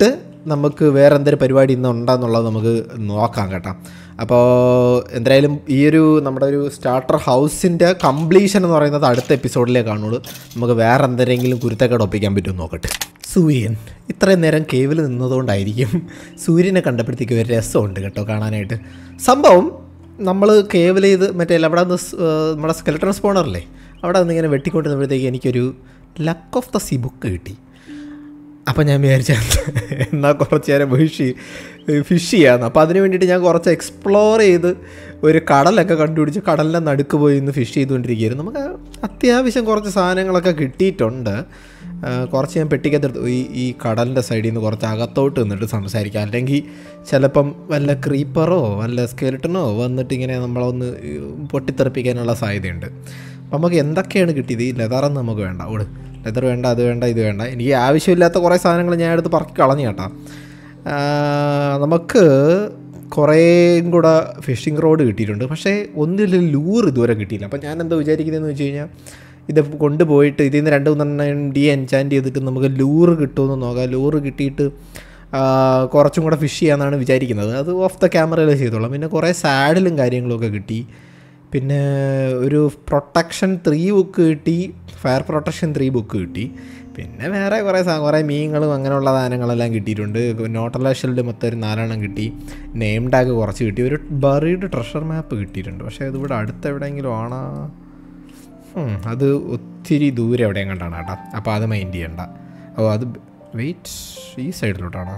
Speaker 1: നമുക്ക് വേറെ എന്തൊരു പരിപാടി ഇന്ന് ഉണ്ടെന്നുള്ളത് നമുക്ക് നോക്കാം കേട്ടോ അപ്പോൾ എന്തായാലും ഈ ഒരു നമ്മുടെ ഒരു സ്റ്റാർട്ടർ ഹൗസിൻ്റെ കംപ്ലീഷൻ എന്ന് പറയുന്നത് അടുത്ത എപ്പിസോഡിലേ കാണുള്ളൂ നമുക്ക് വേറെ എന്തെങ്കിലും കുരുത്തക്കേട് ഒപ്പിക്കാൻ പറ്റുമോ നോക്കട്ടെ സൂര്യൻ ഇത്രയും നേരം കേവിൽ നിന്നതുകൊണ്ടായിരിക്കും സൂര്യനെ കണ്ടപ്പോഴത്തേക്ക് ഒരു രസമുണ്ട് കേട്ടോ കാണാനായിട്ട് സംഭവം നമ്മൾ കേവൽ ചെയ്ത് മറ്റേ അവിടെ നിന്ന് സ്- ഏർ നമ്മുടെ സ്കെലട്ടൺ സ്പോണറല്ലേ അവിടെ നിന്ന് ഇങ്ങനെ വെട്ടിക്കൊണ്ടിരുന്നപ്പോഴത്തേക്ക് എനിക്കൊരു luck of the sea book കിട്ടി അപ്പം ഞാൻ വിചാരിച്ച എന്നാൽ കുറച്ച് നേരം ഫിഷ് ഫിഷ് ചെയ്യാമെന്ന് അപ്പോൾ അതിന് വേണ്ടിയിട്ട് ഞാൻ കുറച്ച് എക്സ്പ്ലോർ ചെയ്ത് ഒരു കടലൊക്കെ കണ്ടുപിടിച്ച് കടലിൻ്റെ നടുക്ക് പോയി ഇന്ന് ഫിഷ് ചെയ്തുകൊണ്ടിരിക്കുകയായിരുന്നു നമുക്ക് അത്യാവശ്യം കുറച്ച് സാധനങ്ങളൊക്കെ കിട്ടിയിട്ടുണ്ട് ആ, കുറച്ച് ഞാൻ പെട്ടിക്കകത്തെടുത്ത് ഈ ഈ കടലിൻ്റെ സൈഡിൽ നിന്ന് കുറച്ച് അകത്തോട്ട് നിന്നിട്ട് സംസാരിക്കാം അല്ലെങ്കിൽ ചിലപ്പം വല്ല ക്രീപ്പറോ വല്ല സ്കെലിട്ടനോ വന്നിട്ട് ഇങ്ങനെ നമ്മളൊന്ന് പൊട്ടിത്തെറിപ്പിക്കാനുള്ള സാധ്യതയുണ്ട് അപ്പം നമുക്ക് എന്തൊക്കെയാണ് കിട്ടിയത് ഈ ലെതറൊന്നും നമുക്ക് വേണ്ട ഓട് ലെതർ വേണ്ട അത് വേണ്ട ഇത് വേണ്ട എനിക്ക് ആവശ്യമില്ലാത്ത കുറേ സാധനങ്ങൾ ഞാൻ എടുത്ത് പറക്കി കളഞ്ഞു കേട്ടോ ആ, നമുക്ക് കുറേയും കൂടെ ഫിഷിംഗ് റോഡ് കിട്ടിയിട്ടുണ്ട് പക്ഷേ ഒന്നിലും ലൂർ ഇതുവരെ കിട്ടിയില്ല അപ്പം ഞാൻ എന്താ വിചാരിക്കുന്നതെന്ന് വെച്ച് കഴിഞ്ഞാൽ ഇത് കൊണ്ടുപോയിട്ട് ഇതിൽ നിന്ന് രണ്ട് മൂന്നെണ്ണം ഡി എൻചാൻറ്റ് ചെയ്തിട്ട് നമുക്ക് ലൂറ് കിട്ടുമെന്ന് നോക്കാം ലൂറ് കിട്ടിയിട്ട് ആ, കുറച്ചും കൂടെ ഫിഷ് ചെയ്യാമെന്നാണ് വിചാരിക്കുന്നത് അത് ഓഫ് ദ ക്യാമറയിൽ ചെയ്തോളാം പിന്നെ കുറേ സാഡിലും കാര്യങ്ങളൊക്കെ കിട്ടി പിന്നെ ഒരു പ്രൊട്ടക്ഷൻ ത്രീ ബുക്ക് കിട്ടി ഫയർ പ്രൊട്ടക്ഷൻ ത്രീ ബുക്ക് കിട്ടി പിന്നെ വേറെ കുറേ സാ കുറേ മീനുകളും അങ്ങനെയുള്ള സാധനങ്ങളെല്ലാം കിട്ടിയിട്ടുണ്ട് നോട്ടല ഷെൽഡ് മൊത്തം ഒരു നാലെണ്ണം കിട്ടി നെയിം ടാഗ് കുറച്ച് കിട്ടി ഒരു ബറീഡ് ട്രഷർ മാപ്പ് കിട്ടിയിട്ടുണ്ട് പക്ഷേ അതിവിടെ അടുത്ത് എവിടെയെങ്കിലും ആണോ ഉം, അത് ഒത്തിരി ദൂരെ എവിടെയും കണ്ടാണ് കേട്ടോ അപ്പോൾ അത് മൈൻഡ് ചെയ്യണ്ട ഓ അത് വെയിറ്റ് ഈ സൈഡിലോട്ടാണോ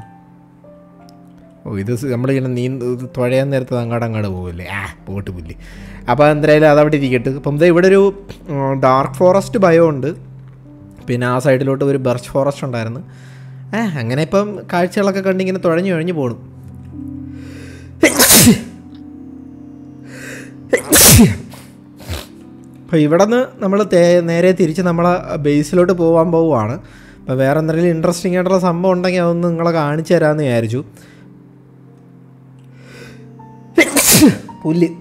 Speaker 1: ഓ ഇത് സ് നമ്മളിങ്ങനെ നീന്ത് ഇത് തുഴയാൻ നേരത്ത് അങ്ങോട്ട് അങ്ങോട്ട് പോകില്ലേ ആ പോട്ട് പുല്ല് അപ്പോൾ എന്തായാലും അതവിടെ ഇരിക്കട്ടെ അപ്പം ദേ ഇവിടെ ഒരു ഡാർക്ക് ഫോറസ്റ്റ് ഭയം ഉണ്ട് പിന്നെ ആ സൈഡിലോട്ട് ഒരു ബർച്ച് ഫോറസ്റ്റ് ഉണ്ടായിരുന്നു ഏ അങ്ങനെ ഇപ്പം കാഴ്ചകളൊക്കെ കണ്ടിങ്ങനെ തുഴഞ്ഞു തുഴഞ്ഞു പോകണം അപ്പോൾ ഇവിടെ നിന്ന് നമ്മൾ നേരെ തിരിച്ച് നമ്മളെ ബേസിലോട്ട് പോകാൻ പോവുകയാണ് അപ്പോൾ വേറെ എന്തെങ്കിലും ഇൻട്രസ്റ്റിംഗ് ആയിട്ടുള്ള സംഭവം ഉണ്ടെങ്കിൽ അതൊന്ന് നിങ്ങളെ കാണിച്ചു തരാമെന്ന് വിചാരിച്ചു പുല്ല്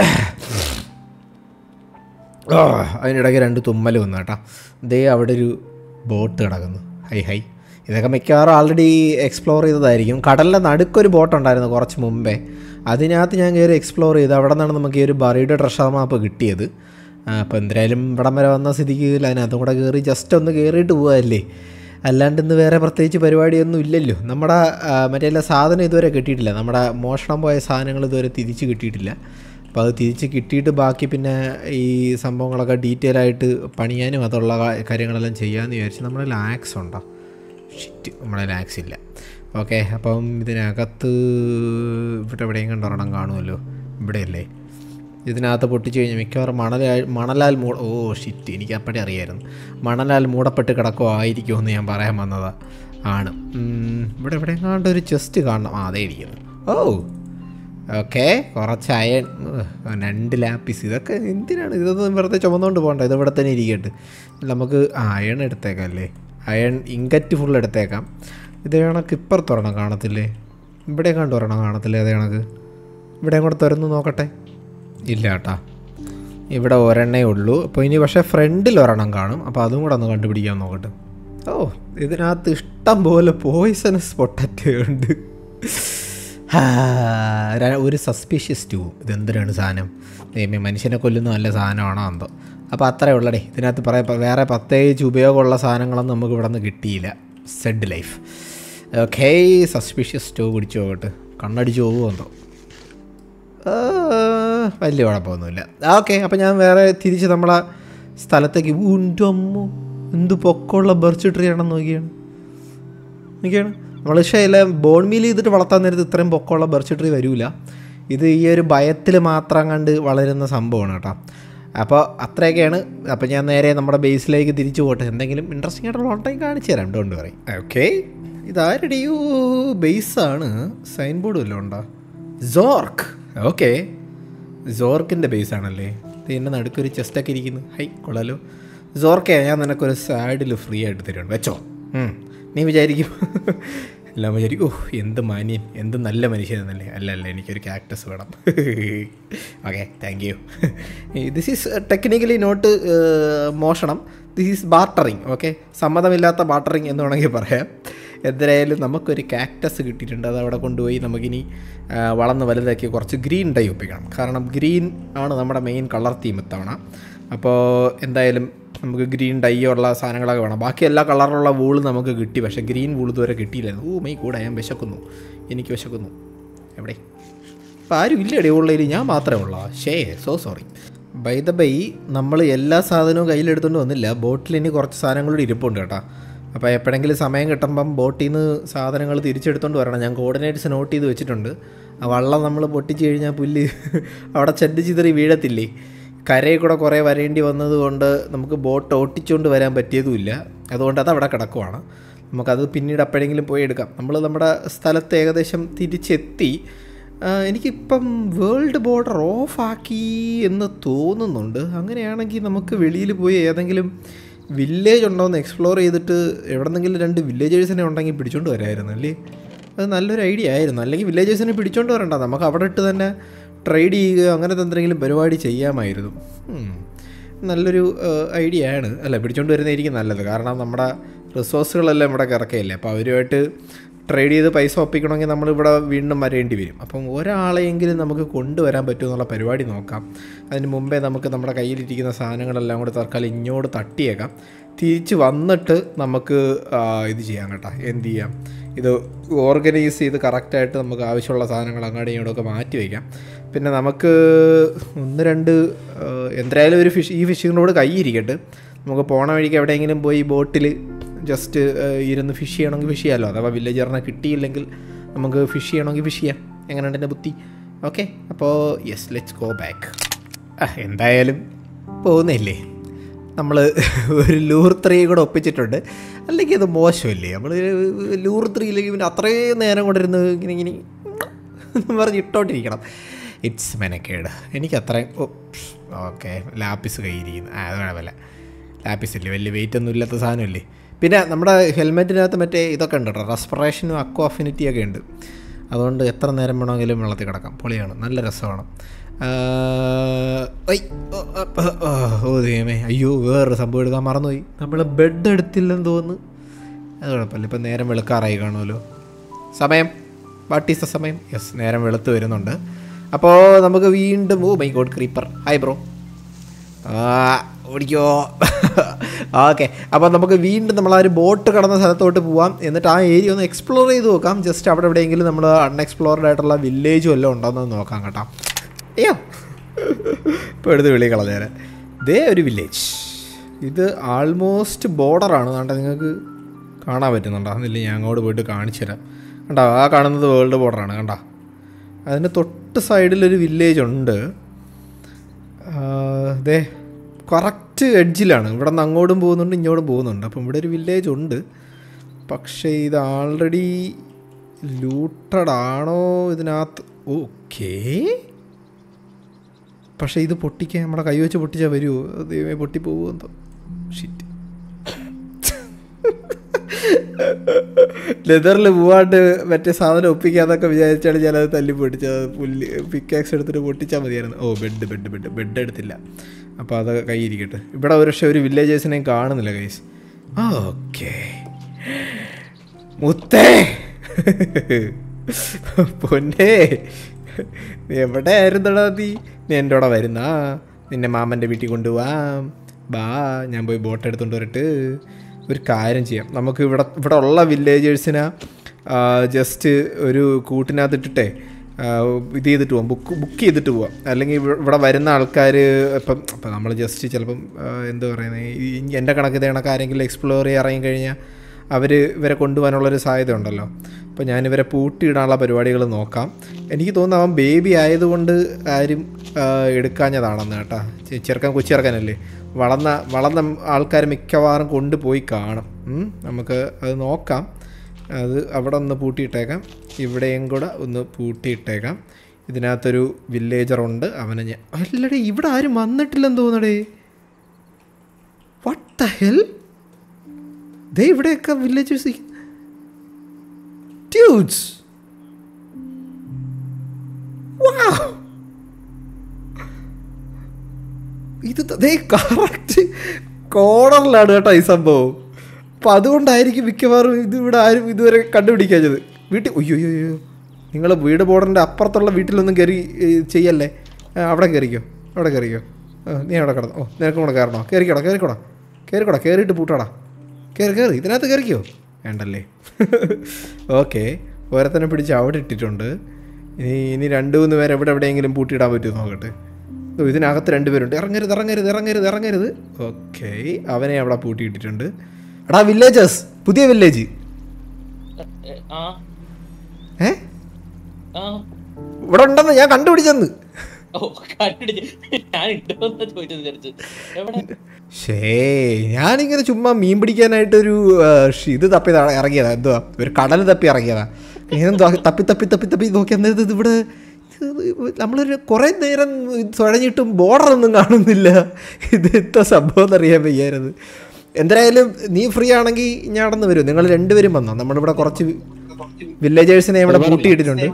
Speaker 1: ആ, അതിനിടയ്ക്ക് രണ്ട് തുമ്മൽ വന്നു കേട്ടോ ദേ അവിടെ ഒരു ബോട്ട് കിടക്കുന്നു ഹൈ ഹൈ ഇതൊക്കെ മിക്കവാറും ആൾറെഡി എക്സ്പ്ലോർ ചെയ്തതായിരിക്കും കടലിൻ്റെ നടുക്കൊരു ബോട്ട് ഉണ്ടായിരുന്നു കുറച്ച് മുമ്പേ അതിനകത്ത് ഞാൻ കയറി എക്സ്പ്ലോർ ചെയ്ത് അവിടെ നിന്നാണ് നമുക്ക് ഈ ഒരു ബറിയുടെ ട്രഷർ മാപ്പ് കിട്ടിയത് അപ്പോൾ എന്തായാലും ഇവിടം വരെ വന്ന സ്ഥിതിക്ക് അതിനകത്തും കൂടെ കയറി ജസ്റ്റ് ഒന്ന് കയറിയിട്ട് പോകാമല്ലേ അല്ലാണ്ട് ഇന്ന് വേറെ പ്രത്യേകിച്ച് പരിപാടിയൊന്നും ഇല്ലല്ലോ നമ്മുടെ ആ, മറ്റേ എല്ലാ സാധനം ഇതുവരെ കിട്ടിയിട്ടില്ല നമ്മുടെ മോഷണം പോയ സാധനങ്ങൾ ഇതുവരെ തിരിച്ച് കിട്ടിയിട്ടില്ല അപ്പോൾ അത് തിരിച്ച് കിട്ടിയിട്ട് ബാക്കി പിന്നെ ഈ സംഭവങ്ങളൊക്കെ ഡീറ്റെയിൽ ആയിട്ട് പണിയാനും അതുള്ള കാ- കാര്യങ്ങളെല്ലാം ചെയ്യാമെന്ന് വിചാരിച്ച് നമ്മുടെ ലാക്സ് ഉണ്ടോ ഷിറ്റ് നമ്മുടെ ലാക്സ് ഇല്ല ഓക്കെ അപ്പം ഇതിനകത്ത് ഇവിടെ എവിടെയും കണ്ടൊരെണ്ണം കാണുമല്ലോ ഇവിടെയല്ലേ ഇതിനകത്ത് പൊട്ടിച്ച് കഴിഞ്ഞാൽ മിക്കവാറും മണലാൽ മണലാൽ മൂ ഓ ഷിറ്റ് എനിക്ക് അപ്പഴേ അറിയായിരുന്നു മണലാൽ മൂടപ്പെട്ട് കിടക്കോ ആയിരിക്കുമോ എന്ന് ഞാൻ പറയാൻ വന്നതാ ആണ് ഉം, ഇവിടെ എവിടെ കണ്ട ഒരു ചെസ്റ്റ് കാണണം ആ അതേ ഇരിക്കുന്നു ഓ ഓക്കെ കുറച്ച് അയൺ ഉഹ്, രണ്ട് ലാപ്പിസ് ഇതൊക്കെ എന്തിനാണ് ഇതൊന്നും വെറുതെ ചുമന്നുകൊണ്ട് പോകണ്ട ഇത് ഇവിടെ തന്നെ ഇരിക്കട്ടെ നമുക്ക് ആ അയൺ എടുത്തേക്കാം അല്ലേ അയൺ ഇങ്കറ്റ് ഫുൾ എടുത്തേക്കാം ഇത് കണക്ക് ഇപ്പുറത്തൊരെണ്ണം കാണത്തില്ലേ ഇവിടെ കണ്ട് ഒരെണ്ണം കാണത്തില്ലേ അതേ കണക്ക് ഇവിടെ കൂടെ തുറന്ന് നോക്കട്ടെ ഇല്ല കേട്ടാ ഇവിടെ ഒരെണ്ണേ ഉള്ളൂ അപ്പോൾ ഇനി പക്ഷേ ഫ്രണ്ടിൽ ഒരെണ്ണം കാണും അപ്പോൾ അതും കൂടെ ഒന്ന് കണ്ടുപിടിക്കാൻ നോക്കട്ടെ ഓ ഇതിനകത്ത് ഇഷ്ടം പോലെ പോയിസണസ് പൊട്ടറ്റോ ഉണ്ട് ഹാ, ര- ഒരു സസ്പീഷ്യസ് ട്യൂബ് ഇതെന്തിനാണ് സാധനം ദൈവമേ മനുഷ്യനെ കൊല്ലുന്ന നല്ല സാധനമാണോ എന്തോ അപ്പോൾ അത്രേ ഉള്ളടേ ഇതിനകത്ത് പറയാ വേറെ പ്രത്യേകിച്ച് ഉപയോഗമുള്ള സാധനങ്ങളൊന്നും നമുക്ക് ഇവിടെ നിന്ന് കിട്ടിയില്ല sad life okay suspicious tube പിടിച്ചു പോകട്ടെ കണ്ണടിച്ച് പോകുമോ എന്തോ ആ, വലിയ കുഴപ്പമൊന്നുമില്ല ഓക്കെ അപ്പോൾ ഞാൻ വേറെ തിരിച്ച് നമ്മളെ സ്ഥലത്തേക്ക് ഉൻ്റെ അമ്മോ എന്ത് പൊക്കമുള്ള ബർച്ച് ട്രീ ആണെന്ന് നോക്കിയാണ് നോക്കിയാണ് നമ്മൾ പക്ഷേ ഇല്ല ബോൺ മീൽ ചെയ്തിട്ട് വളർത്താൻ നേരത്ത് ഇത്രയും പൊക്കമുള്ള ബർച്ച് ട്രീ വരില്ല ഇത് ഈ ഒരു ഭയത്തിൽ മാത്രം കണ്ട് വളരുന്ന സംഭവമാണ് കേട്ടോ അപ്പോൾ അത്രയൊക്കെയാണ് അപ്പോൾ ഞാൻ നേരെ നമ്മുടെ ബേസിലേക്ക് തിരിച്ചു പോട്ടെ എന്തെങ്കിലും ഇൻട്രസ്റ്റിംഗ് ആയിട്ടുള്ള ഓൺടൈം കാണിച്ചു തരാം ഡോണ്ട് പറയും ഓക്കെ ഇതാരുടെയോ ബേസാണ് സൈൻ ബോർഡ് വല്ലതും ഉണ്ടോ സോർക്ക് ഓക്കെ സോർക്കിൻ്റെ ബേസ് ആണല്ലേ ഇതിൻ്റെ നടുക്കൊരു ചെസ്റ്റൊക്കെ ഇരിക്കുന്നു ഹൈ കൊള്ളാലോ സോർക്കേ ഞാൻ നിനക്കൊരു സാഡിൽ ഫ്രീ ആയിട്ട് തരുന്നുണ്ട് വെച്ചോ ഉം. നീ വിചാരിക്കും എല്ലാം വിചാരിക്കും ഓ എന്ത് മാന്യൻ എന്ത് നല്ല മനുഷ്യനെന്നല്ലേ അല്ല അല്ല എനിക്കൊരു ക്യാക്ടസ് വേണം okay thank you this is technically not മോഷണം ദിസ് ഈസ് ബാർട്ടറിങ് ഓക്കെ സമ്മതമില്ലാത്ത ബാർട്ടറിങ് എന്ന് വേണമെങ്കിൽ പറയാം എന്തായാലും നമുക്കൊരു കാക്ടസ് കിട്ടിയിട്ടുണ്ട് അത് അവിടെ കൊണ്ടുപോയി നമുക്കിനി ആ, വളർന്ന് വലുതാക്കി കുറച്ച് ഗ്രീൻ ഡൈ ഒപ്പിക്കണം കാരണം ഗ്രീൻ ആണ് നമ്മുടെ മെയിൻ കളർ തീം ഇത്തവണ അപ്പോൾ എന്തായാലും നമുക്ക് ഗ്രീൻ ഡൈ ഉള്ള സാധനങ്ങളൊക്കെ വേണം ബാക്കി എല്ലാ കളറിലുള്ള വൂള് നമുക്ക് കിട്ടി പക്ഷേ ഗ്രീൻ വൂൾ ഇതുവരെ കിട്ടിയില്ലായിരുന്നു ഓ മെയ് കൂടെ ഞാൻ വിശക്കുന്നു എനിക്ക് വിശക്കുന്നു എവിടെ അപ്പോൾ ആരും ഇല്ല ഇടയുള്ളതിൽ ഞാൻ മാത്രമേ ഉള്ളൂ ഷേ so sorry by the by നമ്മൾ എല്ലാ സാധനവും കയ്യിലെടുത്തുകൊണ്ട് വന്നില്ല ബോട്ടിൽ ഇനി കുറച്ച് സാധനങ്ങളൂടെ ഇരിപ്പുണ്ട് കേട്ടോ അപ്പോൾ എപ്പോഴെങ്കിലും സമയം കിട്ടുമ്പം ബോട്ടിൽ നിന്ന് സാധനങ്ങൾ തിരിച്ചെടുത്തോണ്ട് വരണം ഞാൻ കോർഡിനേറ്റ്സ് നോട്ട് ചെയ്ത് വെച്ചിട്ടുണ്ട് ആ വള്ളം നമ്മൾ പൊട്ടിച്ച് കഴിഞ്ഞാൽ പുല്ല് അവിടെ ചെണ്ട് ചിതറി വീഴത്തില്ലേ കരയിൽ കൂടെ കുറേ വരേണ്ടി വന്നതുകൊണ്ട് നമുക്ക് ബോട്ട് ഓട്ടിച്ചുകൊണ്ട് വരാൻ പറ്റിയതുമില്ല അതുകൊണ്ട് അത് അവിടെ കിടക്കുവാണ് നമുക്കത് പിന്നീട് എപ്പോഴെങ്കിലും പോയി എടുക്കാം നമ്മൾ നമ്മുടെ സ്ഥലത്ത് ഏകദേശം തിരിച്ചെത്തി ആ, എനിക്കിപ്പം വേൾഡ് ബോർഡർ ഓഫ് ആക്കി എന്ന് തോന്നുന്നുണ്ട് അങ്ങനെയാണെങ്കിൽ നമുക്ക് വെളിയിൽ പോയി ഏതെങ്കിലും വില്ലേജ് ഉണ്ടോ എന്ന് എക്സ്പ്ലോർ ചെയ്തിട്ട് എവിടെന്നെങ്കിലും രണ്ട് വില്ലേജേഴ്സിനെ ഉണ്ടെങ്കിൽ പിടിച്ചോണ്ട് വരായിരുന്നു അല്ലേ അത് നല്ലൊരു ഐഡിയ ആയിരുന്നു അല്ലെങ്കിൽ വില്ലേജേഴ്സിനെ പിടിച്ചോണ്ട് വരണ്ട നമുക്ക് അവിടെ ഇട്ട് തന്നെ ട്രേഡ് ചെയ്യുക അങ്ങനത്തെ എന്തെങ്കിലും പരിപാടി ചെയ്യാമായിരുന്നു ഉം. നല്ലൊരു ഐഡിയ ആണ് അല്ല പിടിച്ചോണ്ട് വരുന്നതായിരിക്കും നല്ലത് കാരണം നമ്മുടെ റിസോഴ്സുകളെല്ലാം ഇവിടെ കിറക്കയില്ലേ അപ്പോൾ അവരുമായിട്ട് ട്രേഡ് ചെയ്ത് പൈസ ഒപ്പിക്കണമെങ്കിൽ നമ്മളിവിടെ വീണ്ടും വരേണ്ടി വരും അപ്പം ഒരാളെയെങ്കിലും നമുക്ക് കൊണ്ടുവരാൻ പറ്റുമെന്നുള്ള പരിപാടി നോക്കാം അതിന് മുമ്പേ നമുക്ക് നമ്മുടെ കയ്യിലിരിക്കുന്ന സാധനങ്ങളെല്ലാം കൂടെ തൽക്കാലം ഇങ്ങോട്ട് തട്ടിയേക്കാം തിരിച്ച് വന്നിട്ട് നമുക്ക് ആ, ഇത് ചെയ്യാം കേട്ടോ എന്ത് ചെയ്യാം ഇത് ഓർഗനൈസ് ചെയ്ത് കറക്റ്റായിട്ട് നമുക്ക് ആവശ്യമുള്ള സാധനങ്ങൾ അങ്ങോട്ടും ഇങ്ങോട്ടൊക്കെ മാറ്റി വയ്ക്കാം പിന്നെ നമുക്ക് ഒന്ന് രണ്ട് ആ, എന്തായാലും ഒരു ഫിഷ് ഈ ഫിഷിംഗ് റോഡ് കൈയിരിക്കട്ടെ നമുക്ക് പോണ വഴിക്ക് എവിടെയെങ്കിലും പോയി ബോട്ടിൽ ജസ്റ്റ് ഇരുന്ന് ഫിഷ് ചെയ്യണമെങ്കിൽ ഫിഷ് ചെയ്യാമല്ലോ അഥവാ വില്ലേജറിനെ കിട്ടിയില്ലെങ്കിൽ നമുക്ക് ഫിഷ് ചെയ്യണമെങ്കിൽ ഫിഷ് ചെയ്യാം എങ്ങനെയുണ്ട് എൻ്റെ ബുദ്ധി ഓക്കെ അപ്പോൾ യെസ് ലെറ്റ്സ് ഗോ ബാക്ക് എന്തായാലും പോകുന്നില്ലേ നമ്മൾ ഒരു ലൂർ ത്രീ കൂടെ ഒപ്പിച്ചിട്ടുണ്ട് അല്ലെങ്കിൽ അത് മോശമല്ലേ നമ്മൾ ലൂർ ത്രീയിലേക്ക് പിന്നെ അത്രയും നേരം കൊണ്ടിരുന്ന് ഇങ്ങനെ ഇങ്ങനെ എന്ന് പറഞ്ഞ് ഇട്ടോണ്ടിരിക്കണം ഇറ്റ്സ് മെനക്കേട് എനിക്ക് അത്രയും ഓക്കെ ലാപ്പിസ് കയ്യിരിക്കുന്നു ആ അത് കുഴപ്പമില്ല ലാപ്പിസ് ഇല്ലേ വലിയ വെയിറ്റ് ഒന്നും ഇല്ലാത്ത സാധനമല്ലേ പിന്നെ നമ്മുടെ ഹെൽമെറ്റിനകത്ത് മറ്റേ ഇതൊക്കെ ഉണ്ട് കേട്ടോ റെസ്പിറേഷനും അക്വ അഫിനിറ്റി ഒക്കെ ഉണ്ട് അതുകൊണ്ട് എത്ര നേരം വേണമെങ്കിലും വെള്ളത്തിൽ കിടക്കാം പൊളിയാണ് നല്ല രസമാണ് ആ, ഐ, ഓ, ഓ, ഓ, ഓ ദൈവമേ അയ്യോ വേറൊരു സംഭവം എടുക്കാൻ മറന്നുപോയി നമ്മൾ ബെഡ് എടുത്തില്ലെന്ന് തോന്നുന്നു അത് കുഴപ്പമില്ല ഇപ്പം നേരം വെളുക്കാറായി കാണുമല്ലോ സമയം വാട്ട് ഈസ് ദ സമയം യെസ് നേരം വെളുത്ത് വരുന്നുണ്ട് അപ്പോൾ നമുക്ക് വീണ്ടും oh my god creeper hi bro ആ ഓടിക്കോ ഓക്കെ അപ്പോൾ നമുക്ക് വീണ്ടും നമ്മൾ ആ ഒരു ബോട്ട് കടന്ന സ്ഥലത്തോട്ട് പോവാം എന്നിട്ട് ആ ഏരിയ ഒന്ന് എക്സ്പ്ലോർ ചെയ്ത് നോക്കാം ജസ്റ്റ് അവിടെ എവിടെയെങ്കിലും നമ്മൾ അൺഎക്സ്പ്ലോർഡ് ആയിട്ടുള്ള വില്ലേജും എല്ലാം ഉണ്ടോയെന്ന് നോക്കാം കേട്ടോ അയ്യോ ഇപ്പോൾ എടുത്ത് വിളി കളഞ്ഞേരെ ദേ ഒരു വില്ലേജ് ഇത് ആൾമോസ്റ്റ് ബോർഡറാണ് കണ്ട നിങ്ങൾക്ക് കാണാൻ പറ്റുന്നുണ്ടോ എന്നില്ല ഞാൻ അങ്ങോട്ട് പോയിട്ട് കാണിച്ചു തരാം കണ്ടോ ആ കാണുന്നത് വേൾഡ് ബോർഡറാണ് കണ്ടോ അതിന് തൊട്ട് സൈഡിലൊരു വില്ലേജ് ഉണ്ട് അതെ കറക്റ്റ് എഡ്ജിലാണ് ഇവിടെ നിന്ന് അങ്ങോട്ടും പോകുന്നുണ്ട് ഇങ്ങോട്ടും പോകുന്നുണ്ട് അപ്പം ഇവിടെ ഒരു വില്ലേജ് ഉണ്ട് പക്ഷേ ഇത് ആൾറെഡി ലൂട്ടഡ് ആണോ ഇതിനകത്ത് ഓക്കേ പക്ഷേ ഇത് പൊട്ടിക്കാൻ നമ്മുടെ കൈ വെച്ച് പൊട്ടിച്ചാൽ വരുമോ ദൈവമേ പൊട്ടിപ്പോകുമോ എന്തോ ഷിറ്റ് ലെതറിൽ പോവാണ്ട് മറ്റേ സാധനം ഒപ്പിക്കാന്നൊക്കെ വിചാരിച്ചാണ് ഞാനത് തല്ലി പൊട്ടിച്ച പുല്ല് പിക്കാക്സ് എടുത്തിട്ട് പൊട്ടിച്ചാൽ മതിയായിരുന്നു ഓ ബെഡ് ബെഡ് ബെഡ് ബെഡ് എടുത്തില്ല അപ്പോൾ അത് കൈയിരിക്കട്ടെ ഇവിടെ ഒരു പക്ഷേ ഒരു വില്ലേജേഴ്സിനെയും കാണുന്നില്ല കൈസ് ഓക്കെ മുത്തേ പൊന്നേ നീ എവിടെ ആയിരുന്നടാ നീ നീ എൻ്റെ കൂടെ വരുന്നാ നിന്നെ മാമൻ്റെ വീട്ടിൽ കൊണ്ടുപോവാം ബാ ഞാൻ പോയി ബോട്ട് എടുത്തുകൊണ്ട് വരട്ട് ഒരു കാര്യം ചെയ്യാം നമുക്ക് ഇവിടെ ഇവിടെ ഉള്ള വില്ലേജേഴ്സിനെ ജസ്റ്റ് ഒരു കൂട്ടിനകത്ത് ഇട്ടിട്ടേ ആ, ഇത് ചെയ്തിട്ട് പോവാം ബുക്ക് ബുക്ക് ചെയ്തിട്ട് പോവാം അല്ലെങ്കിൽ ഇവ- ഇവിടെ വരുന്ന ആൾക്കാർ ഇപ്പം ഇപ്പം നമ്മൾ ജസ്റ്റ് ചിലപ്പം ആ, എന്താ പറയുന്നത് ഈ എൻ്റെ കണക്ക് ഇത് കണക്ക് ആരെങ്കിലും എക്സ്പ്ലോർ ചെയ്യാൻ ഇറങ്ങിക്കഴിഞ്ഞാൽ അവർ ഇവരെ കൊണ്ടുപോകാനുള്ളൊരു സാധ്യത ഉണ്ടല്ലോ അപ്പോൾ ഞാനിവരെ പൂട്ടിയിടാനുള്ള പരിപാടികൾ നോക്കാം എനിക്ക് തോന്നുന്നു അവൻ ബേബി ആയതുകൊണ്ട് ആരും ആ, എടുക്കാഞ്ഞതാണെന്ന് കേട്ടാ ചെ- ചെറുക്കൻ കൊച്ചിറക്കനല്ലേ വളർന്ന വളർന്ന ആൾക്കാർ മിക്കവാറും കൊണ്ടുപോയി കാണും ഉം, നമുക്ക് അത് നോക്കാം അത് അവിടെ ഒന്ന് പൂട്ടിയിട്ടേക്കാം ഇവിടെയും കൂടെ ഒന്ന് പൂട്ടിയിട്ടേക്കാം ഇതിനകത്തൊരു വില്ലേജറുണ്ട് അവനെ ഞാൻ അല്ലടേ ഇവിടെ ആരും വന്നിട്ടില്ലെന്ന് തോന്നടേ വാട്ട് ദ ഹെൽ ദേ ഇവിടെയൊക്കെ വില്ലേജേഴ്സ് ഡ്യൂഡ്സ് ഇത് ദേ കറക്റ്റ് കോർണറിലാണ് കേട്ടോ ഈ സംഭവം അപ്പം അതുകൊണ്ടായിരിക്കും മിക്കവാറും ഇത് ഇവിടെ ആരും ഇതുവരെ കണ്ടുപിടിക്കാഞ്ഞത് വീട്ടിൽ അയ്യോ അയ്യോ അയ്യോ നിങ്ങൾ വീട് ബോർഡറിൻ്റെ അപ്പുറത്തുള്ള വീട്ടിലൊന്നും കയറി ഏ, ചെയ്യല്ലേ ആ, അവിടെ കയറിക്കോ അവിടെ കയറിക്കോ ആ, നീ അവിടെ കിടന്നു ഓ നിനക്കും കൂടെ കയറണോ കയറിക്കോടാ കയറിക്കോടാ കയറിക്കോടാ കയറിയിട്ട് പൂട്ടാടാ കയറി കയറി ഇതിനകത്ത് കയറിക്കോ വേണ്ടല്ലേ ഓക്കെ ഓരോത്തനെ പിടിച്ച് അവിടെ ഇട്ടിട്ടുണ്ട് ഇനി ഇനി രണ്ട് മൂന്ന് പേര് എവിടെ എവിടെയെങ്കിലും പൂട്ടിയിടാൻ പറ്റുമോ നോക്കട്ടെ ഓ, ഇതിനകത്ത് രണ്ടുപേരുണ്ട് ഇറങ്ങരുത് ഇറങ്ങരുത് ഇറങ്ങരുത് ഇറങ്ങരുത് ഓക്കെ അവനെ അവിടെ പൂട്ടിയിട്ടിട്ടുണ്ട് എടാ വില്ലേജസ് പുതിയ വില്ലേജ്
Speaker 4: ആ
Speaker 1: ഏ
Speaker 4: ആ
Speaker 1: ഇവിടെ ഉണ്ടെന്ന് ഞാൻ കണ്ടുപിടിച്ചെന്ന്
Speaker 4: ഓ കണ്ടുപിടിച്ച് ഞാൻ ഇട്ടോന്ന് ചോദിച്ചത് വിചാരിച്ചു എവിടെ
Speaker 1: ഷേ ഞാനിങ്ങനെ ചുമ്മാ മീൻ പിടിക്കാനായിട്ടൊരു ആ, ഷ്- ഇത് തപ്പി ത- ഇറങ്ങിയതാ എന്തുവാ ഒരു കടൽ തപ്പി ഇറങ്ങിയതാ എന്തുവാ തപ്പി തപ്പി തപ്പി തപ്പി നോക്കി അന്നേരം ഇത് ഇവിടെ ഇത് നമ്മളൊരു കുറേ നേരം തുഴഞ്ഞിട്ടും ബോർഡറൊന്നും കാണുന്നില്ല ഇത് എത്ര സംഭവം എന്നറിയാൻ വയ്യായിരുന്നു എന്തായാലും നീ ഫ്രീ ആണെങ്കിൽ ഞാൻ നടന്ന് വരും നിങ്ങൾ രണ്ടുപേരും വന്നോ നമ്മളിവിടെ കുറച്ച് വില്ലേജേഴ്സിനെ ഇവിടെ പൂട്ടിയിട്ടിട്ടുണ്ട്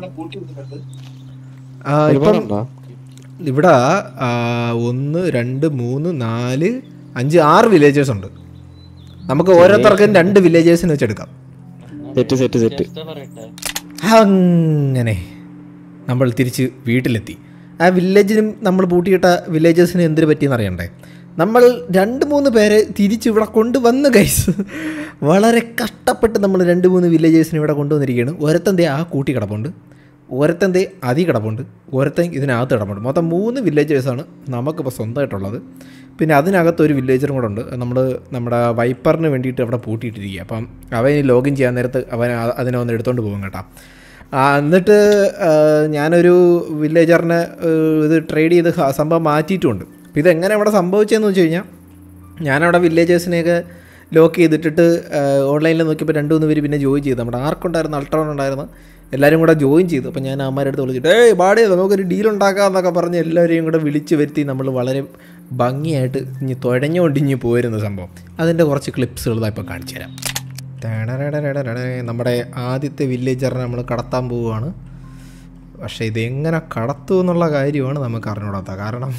Speaker 1: ആ ഇപ്പം
Speaker 3: ഒരുപാടുണ്ടോ
Speaker 1: ഇവിടെ ആ, ഒന്ന് രണ്ട് മൂന്ന് നാല് അഞ്ച് ആറ് വില്ലേജേഴ്സ് ഉണ്ട് നമുക്ക് ഓരോരുത്തർക്കും രണ്ട് വില്ലേജേഴ്സിന് വെച്ചെടുക്കാം
Speaker 3: സെറ്റ് സെറ്റ് സെറ്റ്
Speaker 4: എന്താ പറയട്ടെ
Speaker 1: അങ്ങനെ നമ്മൾ തിരിച്ച് വീട്ടിലെത്തി ആ വില്ലേജിനും നമ്മൾ പൂട്ടിയിട്ട വില്ലേജേഴ്സിന് എന്തിനു പറ്റിയെന്ന് അറിയണ്ടേ നമ്മൾ രണ്ട് മൂന്ന് പേരെ തിരിച്ച് ഇവിടെ കൊണ്ടുവന്ന് ഗൈസ് വളരെ കഷ്ടപ്പെട്ട് നമ്മൾ രണ്ട് മൂന്ന് വില്ലേജേഴ്സിനെ ഇവിടെ കൊണ്ടുവന്നിരിക്കുകയാണ് ഒരുത്തൻ്റെ ആ കൂട്ടി കിടപ്പുണ്ട് ഒരുത്തൻ്റെ അതി കിടപ്പുണ്ട് ഒരുത്തൻ ഇതിനകത്ത് കിടപ്പുണ്ട് മൊത്തം മൂന്ന് വില്ലേജേഴ്സാണ് നമുക്കിപ്പോൾ സ്വന്തമായിട്ടുള്ളത് പിന്നെ അതിനകത്ത് ഒരു വില്ലേജറും കൂടെ ഉണ്ട് നമ്മൾ നമ്മുടെ വൈപ്പറിന് വേണ്ടിയിട്ട് അവിടെ പൂട്ടിയിട്ടിരിക്കുക അപ്പം അവൻ ലോഗിൻ ചെയ്യാൻ നേരത്ത് അവൻ ആ- അതിനെ ഒന്ന് എടുത്തുകൊണ്ട് പോകും കേട്ടോ ആ, എന്നിട്ട് ആ, ഞാനൊരു വില്ലേജറിനെ ആ, ഇത് ട്രേഡ് ചെയ്ത് ഹ- സംഭവം മാറ്റിയിട്ടുമുണ്ട് അപ്പോൾ ഇതെങ്ങനെ ഇവിടെ സംഭവിച്ചതെന്ന് വെച്ച് കഴിഞ്ഞാൽ ഞാനവിടെ വില്ലേജേഴ്സിനെയൊക്കെ ലോക്ക് ചെയ്തിട്ടിട്ട് ഓൺലൈനിൽ നോക്കിയപ്പോൾ രണ്ട് മൂന്ന് പേര് പിന്നെ ജോയിൻ ചെയ്തു നമ്മുടെ ആർക്കുണ്ടായിരുന്നു അൾട്രോൺ ഉണ്ടായിരുന്നു എല്ലാവരും കൂടെ ജോയിൻ ചെയ്തു അപ്പോൾ ഞാൻ അമ്മമാരുടെ അടുത്ത് വിളിച്ചിട്ട് ഏയ് ബാഡേ നമുക്കൊരു ഡീൽ ഉണ്ടാക്കാം എന്നൊക്കെ പറഞ്ഞ് എല്ലാവരെയും കൂടെ വിളിച്ച് വരുത്തി നമ്മൾ വളരെ ഭംഗിയായിട്ട് ഇനി തുഴഞ്ഞുകൊണ്ട് ഇനി പോയിരുന്ന സംഭവം അതിൻ്റെ കുറച്ച് ക്ലിപ്സുകൾ ഇപ്പോൾ കാണിച്ചു തരാം ടേടടടടടടട. നമ്മുടെ ആദ്യത്തെ വില്ലേജറിനെ നമ്മൾ കടത്താൻ പോവുകയാണ് പക്ഷേ ഇതെങ്ങനെ കടത്തു എന്നുള്ള കാര്യമാണ് നമുക്ക് അറിഞ്ഞുകൂടാത്ത കാരണം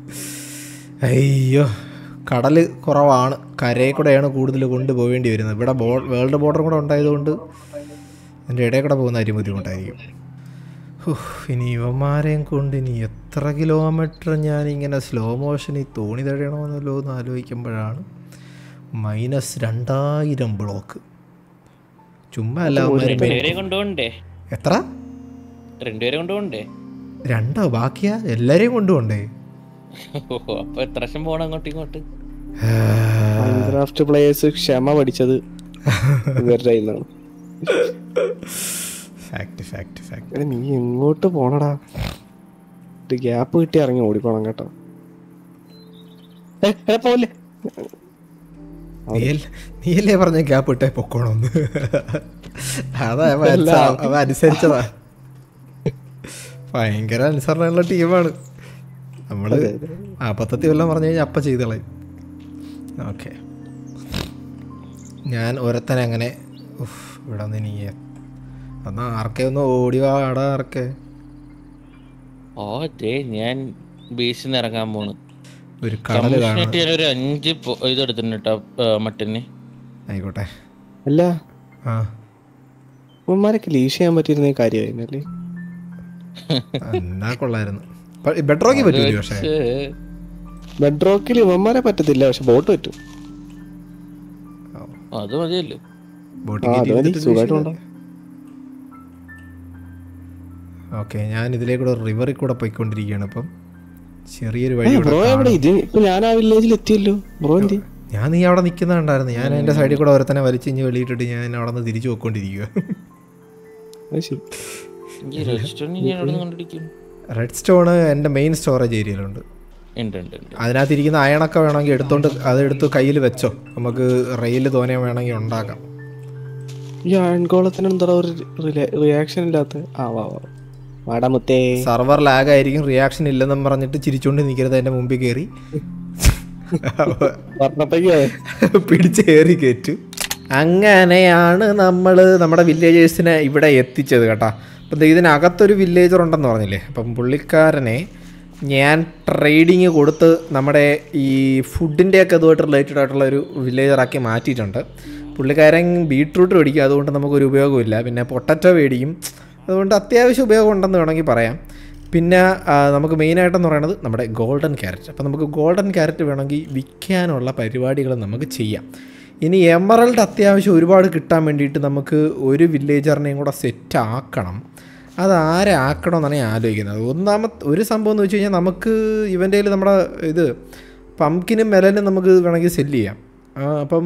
Speaker 1: അയ്യോ കടൽ കുറവാണ് കരയിൽ കൂടെയാണ് കൂടുതൽ കൊണ്ടുപോകേണ്ടി വരുന്നത് ഇവിടെ ബോ വേൾഡ് ബോർഡറും കൂടെ ഉണ്ടായതുകൊണ്ട് അതിൻ്റെ ഇടയിൽ കൂടെ പോകുന്ന കാര്യം ബുദ്ധിമുട്ടായിരിക്കും ഹുഫ്, ഇനി ഇവന്മാരെയും കൊണ്ട് ഇനി എത്ര കിലോമീറ്റർ ഞാനിങ്ങനെ സ്ലോ മോഷനിൽ തോണി തഴയണമെന്നല്ലോ എന്ന് ആലോചിക്കുമ്പോഴാണ് മൈനസ് രണ്ടായിരം ബ്ലോക്ക് ചുമ്മാ അല്ല അവന്മാര്
Speaker 4: രണ്ടുപേരെ കൊണ്ടുപോണ്ടേ
Speaker 1: എത്ര
Speaker 4: രണ്ടുപേരെ കൊണ്ടുപോണ്ടേ
Speaker 1: രണ്ടോ ബാക്കിയാ എല്ലാരെയും കൊണ്ടുപോണ്ടേ
Speaker 4: ഓ അപ്പൊ എത്ര ലക്ഷം പോണം അങ്ങോട്ടും ഇങ്ങോട്ട്
Speaker 5: മൈൻക്രാഫ്റ്റ് പ്ലേയേഴ്സ് ക്ഷമ പഠിച്ചത് ഇവരുടെ കയ്യിന്നാണ്
Speaker 1: ഫാക്ട് ഫാക്ട് ഫാക്ട്
Speaker 5: എടാ, നീ എങ്ങോട്ട് പോണടാ ഒരു ഗ്യാപ്പ് കിട്ടി ഇറങ്ങി ഓടിക്കോണം കേട്ടോ ഏ, എടാ, പോവല്ലേ
Speaker 1: നീയല്ലേ നീയല്ലേ പറഞ്ഞ ഗ്യാപ്പ് ഇട്ടേ പൊക്കോണമെന്ന് അതാ അവൻ അനുസ- അവൻ അനുസരിച്ചതാ ഭയങ്കര അനുസരണയുള്ള ടീമാണ് നമ്മള് അബദ്ധത്തിൽ വല്ലതും പറഞ്ഞു കഴിഞ്ഞാൽ അപ്പം ചെയ്ത് കളയും ഓക്കെ ഞാൻ ഒരുത്തനെ അങ്ങനെ ഉഫ്, ഇവിടെ നിന്ന് നീ എന്നാ ആർക്കെ ഒന്ന് ഓടി വാടാ ആർക്കെ
Speaker 4: ഓ ദേ ഞാൻ ബീച്ചിൽ നിന്ന് ഇറങ്ങാൻ പോണ്
Speaker 1: ഒരു കടല് കാണാൻ
Speaker 4: കമ്മീഷനായിട്ട് ഞാൻ ഒരു അഞ്ച് പൊ- ഇത് എടുത്തിട്ടുണ്ട് കേട്ടോ ആ, മട്ടന്
Speaker 1: ആയിക്കോട്ടെ
Speaker 5: അല്ല
Speaker 1: ആ
Speaker 5: ഉമ്മാരൊക്കെ ലീഷ് ചെയ്യാൻ പറ്റിയിരുന്ന കാര്യമായിരുന്നല്ലേ
Speaker 1: എന്നാ കൊള്ളായിരുന്നു ബെറ്ററോക്കി പറ്റൂല പക്ഷേ
Speaker 5: ബെഡ് റോക്കിൽ ഇവന്മാരെ പറ്റത്തില്ല പക്ഷെ ബോട്ട് പറ്റും
Speaker 4: അത് മതിയല്ലോ
Speaker 1: ബോട്ട്
Speaker 5: ആ അത് മതി സുഖമായിട്ട് കൊണ്ടോ
Speaker 1: ഓക്കെ ഞാൻ ഇതിലേക്കൂടെ റിവറിൽ കൂടെ പോയിക്കൊണ്ടിരിക്കുകയാണ് ഇപ്പം ചെറിയൊരു വഴി ഇവിടെ
Speaker 5: ബ്രോ എവിടെ
Speaker 1: കാണാം.
Speaker 5: ഇത് ഇപ്പൊ ഞാൻ ആ വില്ലേജിൽ എത്തിയല്ലോ ബ്രോ എന്തി
Speaker 1: ഞാൻ നീ അവിടെ നിൽക്കുന്ന കണ്ടായിരുന്നു ഞാൻ എൻ്റെ സൈഡിൽ കൂടെ ഒരുത്തനെ വലിച്ചിഞ്ഞ് വെളിയിട്ടിട്ട് ഞാൻ അവിടെ നിന്ന് തിരിച്ചു പോയിക്കൊണ്ടിരിക്കുക
Speaker 5: അത് ശരി
Speaker 4: ഈ റെസ്റ്റോറൻറ്റ് ഞാൻ എവിടെ നിന്ന് കണ്ടുപിടിക്കും
Speaker 1: റെഡ് സ്റ്റോണ് എൻ്റെ മെയിൻ സ്റ്റോറേജ് ഏരിയയിലുണ്ട്
Speaker 4: ഉണ്ട് ഉണ്ട് ഉണ്ട്
Speaker 1: അതിനകത്തിരിക്കുന്ന അയണൊക്കെ വേണമെങ്കിൽ എടുത്തോണ്ട് അതെടുത്ത് കയ്യിൽ വെച്ചോ നമുക്ക് റെയിൽ തോനെ വേണമെങ്കിൽ ഉണ്ടാക്കാം
Speaker 5: ഈ ആൺകോളത്തിന് എന്താ ഒരു റിയാക്ഷൻ ഇല്ലാത്ത ആ വാ വാ വാടാ മുത്തേ
Speaker 1: സർവർ ലാഗ് ആയിരിക്കും റിയാക്ഷൻ ഇല്ലെന്നും പറഞ്ഞിട്ട് ചിരിച്ചോണ്ട് നിൽക്കരുത് എൻ്റെ മുമ്പിൽ കയറി
Speaker 5: പറഞ്ഞപ്പോഴേ
Speaker 1: പിടിച്ചേറി കയറ്റു അങ്ങനെയാണ് നമ്മൾ നമ്മുടെ വില്ലേജേഴ്സിനെ ഇവിടെ എത്തിച്ചത് കേട്ടോ അപ്പം ദേ ഇതിനകത്തൊരു വില്ലേജർ ഉണ്ടെന്ന് പറഞ്ഞില്ലേ അപ്പം പുള്ളിക്കാരനെ ഞാൻ ട്രേഡിങ് കൊടുത്ത് നമ്മുടെ ഈ ഫുഡിൻ്റെയൊക്കെ ഇതുമായിട്ട് റിലേറ്റഡ് ആയിട്ടുള്ള ഒരു വില്ലേജറാക്കി മാറ്റിയിട്ടുണ്ട് പുള്ളിക്കാരൻ ബീട്രൂട്ട് മേടിക്കും അതുകൊണ്ട് നമുക്കൊരു ഉപയോഗമില്ല പിന്നെ പൊട്ടറ്റോ മേടിക്കും അതുകൊണ്ട് അത്യാവശ്യം ഉപയോഗം ഉണ്ടെന്ന് വേണമെങ്കിൽ പറയാം പിന്നെ ആ, നമുക്ക് മെയിനായിട്ടെന്ന് പറയുന്നത് നമ്മുടെ ഗോൾഡൻ ക്യാരറ്റ് അപ്പോൾ നമുക്ക് ഗോൾഡൻ ക്യാരറ്റ് വേണമെങ്കിൽ വിൽക്കാനുള്ള പരിപാടികൾ നമുക്ക് ചെയ്യാം ഇനി എമറൽഡ് അത്യാവശ്യം ഒരുപാട് കിട്ടാൻ വേണ്ടിയിട്ട് നമുക്ക് ഒരു വില്ലേജറിനെയും കൂടെ സെറ്റ് ആക്കണം അത് ആരെ ആക്കണമെന്നാണ് ഞാൻ ആലോചിക്കുന്നത് ഒന്നാമത്തെ ഒരു സംഭവം എന്ന് വെച്ച് കഴിഞ്ഞാൽ നമുക്ക് ഇവൻ്റെ കയ്യിൽ നമ്മുടെ ഇത് പംകിനും മെലനും നമുക്ക് വേണമെങ്കിൽ സെല്ല് ചെയ്യാം ആ, അപ്പം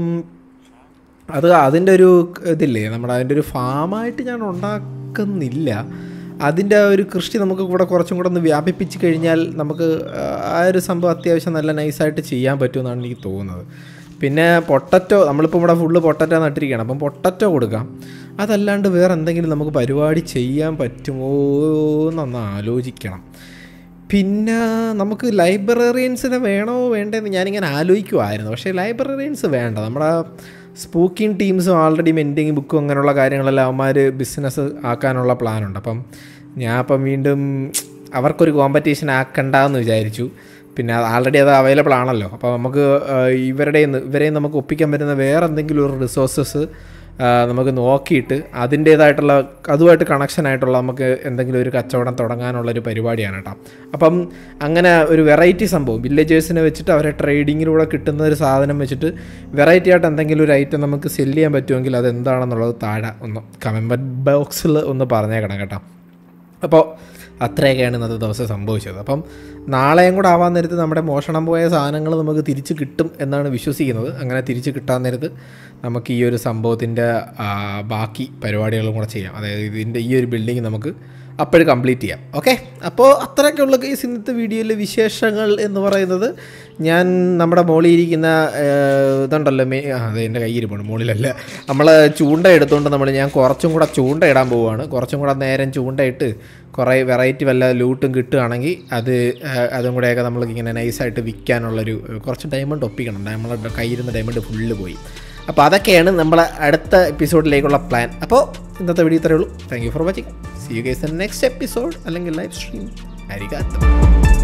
Speaker 1: അത് അതിൻ്റെ ഒരു ഇതില്ലേ നമ്മുടെ അതിൻ്റെ ഒരു ഫാമായിട്ട് ഞാൻ ഉണ്ടാക്കുന്നില്ല അതിൻ്റെ ഒരു കൃഷി നമുക്ക് കൂടെ കുറച്ചും കൂടെ ഒന്ന് വ്യാപിപ്പിച്ച് കഴിഞ്ഞാൽ നമുക്ക് ആ ഒരു സംഭവം അത്യാവശ്യം നല്ല നൈസായിട്ട് ചെയ്യാൻ പറ്റുമെന്നാണ് എനിക്ക് തോന്നുന്നത് പിന്നെ പൊട്ടറ്റോ നമ്മളിപ്പോൾ ഇവിടെ ഫുള്ള് പൊട്ടറ്റോ നട്ടിരിക്കുകയാണ് അപ്പം പൊട്ടറ്റോ കൊടുക്കാം അതല്ലാണ്ട് വേറെ എന്തെങ്കിലും നമുക്ക് പരിപാടി ചെയ്യാൻ പറ്റുമോ എന്നൊന്ന് ആലോചിക്കണം പിന്നെ നമുക്ക് ലൈബ്രറിയൻസിനെ വേണോ വേണ്ടതെന്ന് ഞാനിങ്ങനെ ആലോചിക്കുമായിരുന്നു പക്ഷേ ലൈബ്രറിയൻസ് വേണ്ട നമ്മുടെ സ്പൂക്കിംഗ് ടീംസും ആൾറെഡി മെൻറ്റിങ് ബുക്കും അങ്ങനെയുള്ള കാര്യങ്ങളെല്ലാം അവന്മാർ ബിസിനസ് ആക്കാനുള്ള പ്ലാനുണ്ട് അപ്പം ഞാൻ അപ്പം വീണ്ടും അവർക്കൊരു കോമ്പറ്റീഷൻ ആക്കണ്ടെന്ന് വിചാരിച്ചു പിന്നെ ആൾറെഡി അത് അവൈലബിൾ ആണല്ലോ അപ്പോൾ നമുക്ക് ആ, ഇവരുടെ ഇവരെയും നമുക്ക് ഒപ്പിക്കാൻ പറ്റുന്ന വേറെ എന്തെങ്കിലും ഒരു റിസോഴ്സസ് നമുക്ക് നോക്കിയിട്ട് അതിൻ്റേതായിട്ടുള്ള അതുമായിട്ട് കണക്ഷൻ ആയിട്ടുള്ള നമുക്ക് എന്തെങ്കിലും ഒരു കച്ചവടം തുടങ്ങാനുള്ള ഒരു പരിപാടിയാണ് കേട്ടോ അപ്പം അങ്ങനെ ഒരു വെറൈറ്റി സംഭവം വില്ലേജേഴ്സിനെ വെച്ചിട്ട് അവരെ ട്രേഡിങ്ങിലൂടെ കിട്ടുന്ന ഒരു സാധനം വെച്ചിട്ട് വെറൈറ്റി ആയിട്ട് എന്തെങ്കിലും ഒരു ഐറ്റം നമുക്ക് സെല് ചെയ്യാൻ പറ്റുമെങ്കിൽ അത് എന്താണെന്നുള്ളത് താഴെ ഒന്ന് കമൻറ്റ് ബോക്സിൽ ഒന്ന് പറഞ്ഞേക്കണം കേട്ടോ അപ്പോൾ അത്രയൊക്കെയാണ് ഇന്നത്തെ ദിവസം സംഭവിച്ചത് അപ്പം നാളെയും കൂടെ ആവാൻ നേരത്ത് നമ്മുടെ മോഷണം പോയ സാധനങ്ങൾ നമുക്ക് തിരിച്ച് കിട്ടും എന്നാണ് വിശ്വസിക്കുന്നത് അങ്ങനെ തിരിച്ച് കിട്ടാൻ നേരത്ത് നമുക്ക് ഈ ഒരു സംഭവത്തിൻ്റെ ആ, ബാക്കി പരിപാടികളും കൂടെ ചെയ്യാം അതായത് ഇതിൻ്റെ ഈ ഒരു ബിൽഡിംഗ് നമുക്ക് അപ്പോഴും കംപ്ലീറ്റ് ചെയ്യാം ഓക്കെ അപ്പോൾ അത്രയൊക്കെയുള്ള കേസ് ഇന്നത്തെ വീഡിയോയിലെ വിശേഷങ്ങൾ എന്ന് പറയുന്നത് ഞാൻ നമ്മുടെ മോളിൽ ഇരിക്കുന്ന ഏഹ്, ഇതുണ്ടല്ലോ മേ ആ, അതെ എൻ്റെ കയ്യിരിപ്പുണ്ട് മുകളിലല്ല നമ്മൾ ചൂണ്ട എടുത്തുകൊണ്ട് നമ്മൾ ഞാൻ കുറച്ചും കൂടെ ചൂണ്ട ഇടാൻ പോവുകയാണ് കുറച്ചും കൂടെ നേരം ചൂണ്ടയിട്ട് കുറേ വെറൈറ്റി വല്ല ലൂട്ടും കിട്ടുകയാണെങ്കിൽ അത് ഏഹ്, അതും കൂടെയൊക്കെ നമ്മൾക്ക് ഇങ്ങനെ നൈസായിട്ട് വിൽക്കാനുള്ളൊരു കുറച്ച് ഡയമണ്ട് ഒപ്പിക്കണം നമ്മളുടെ കയ്യിരുന്ന ഡയമണ്ട് ഫുള്ള് പോയി അപ്പോൾ അതൊക്കെയാണ് നമ്മളെ അടുത്ത എപ്പിസോഡിലേക്കുള്ള പ്ലാൻ അപ്പോൾ ഇന്നത്തെ വീഡിയോ ഇത്രയേ ഉള്ളൂ thank you for watching see you guys next episode അല്ലെങ്കിൽ ലൈവ് സ്ട്രീം അരികാത്തം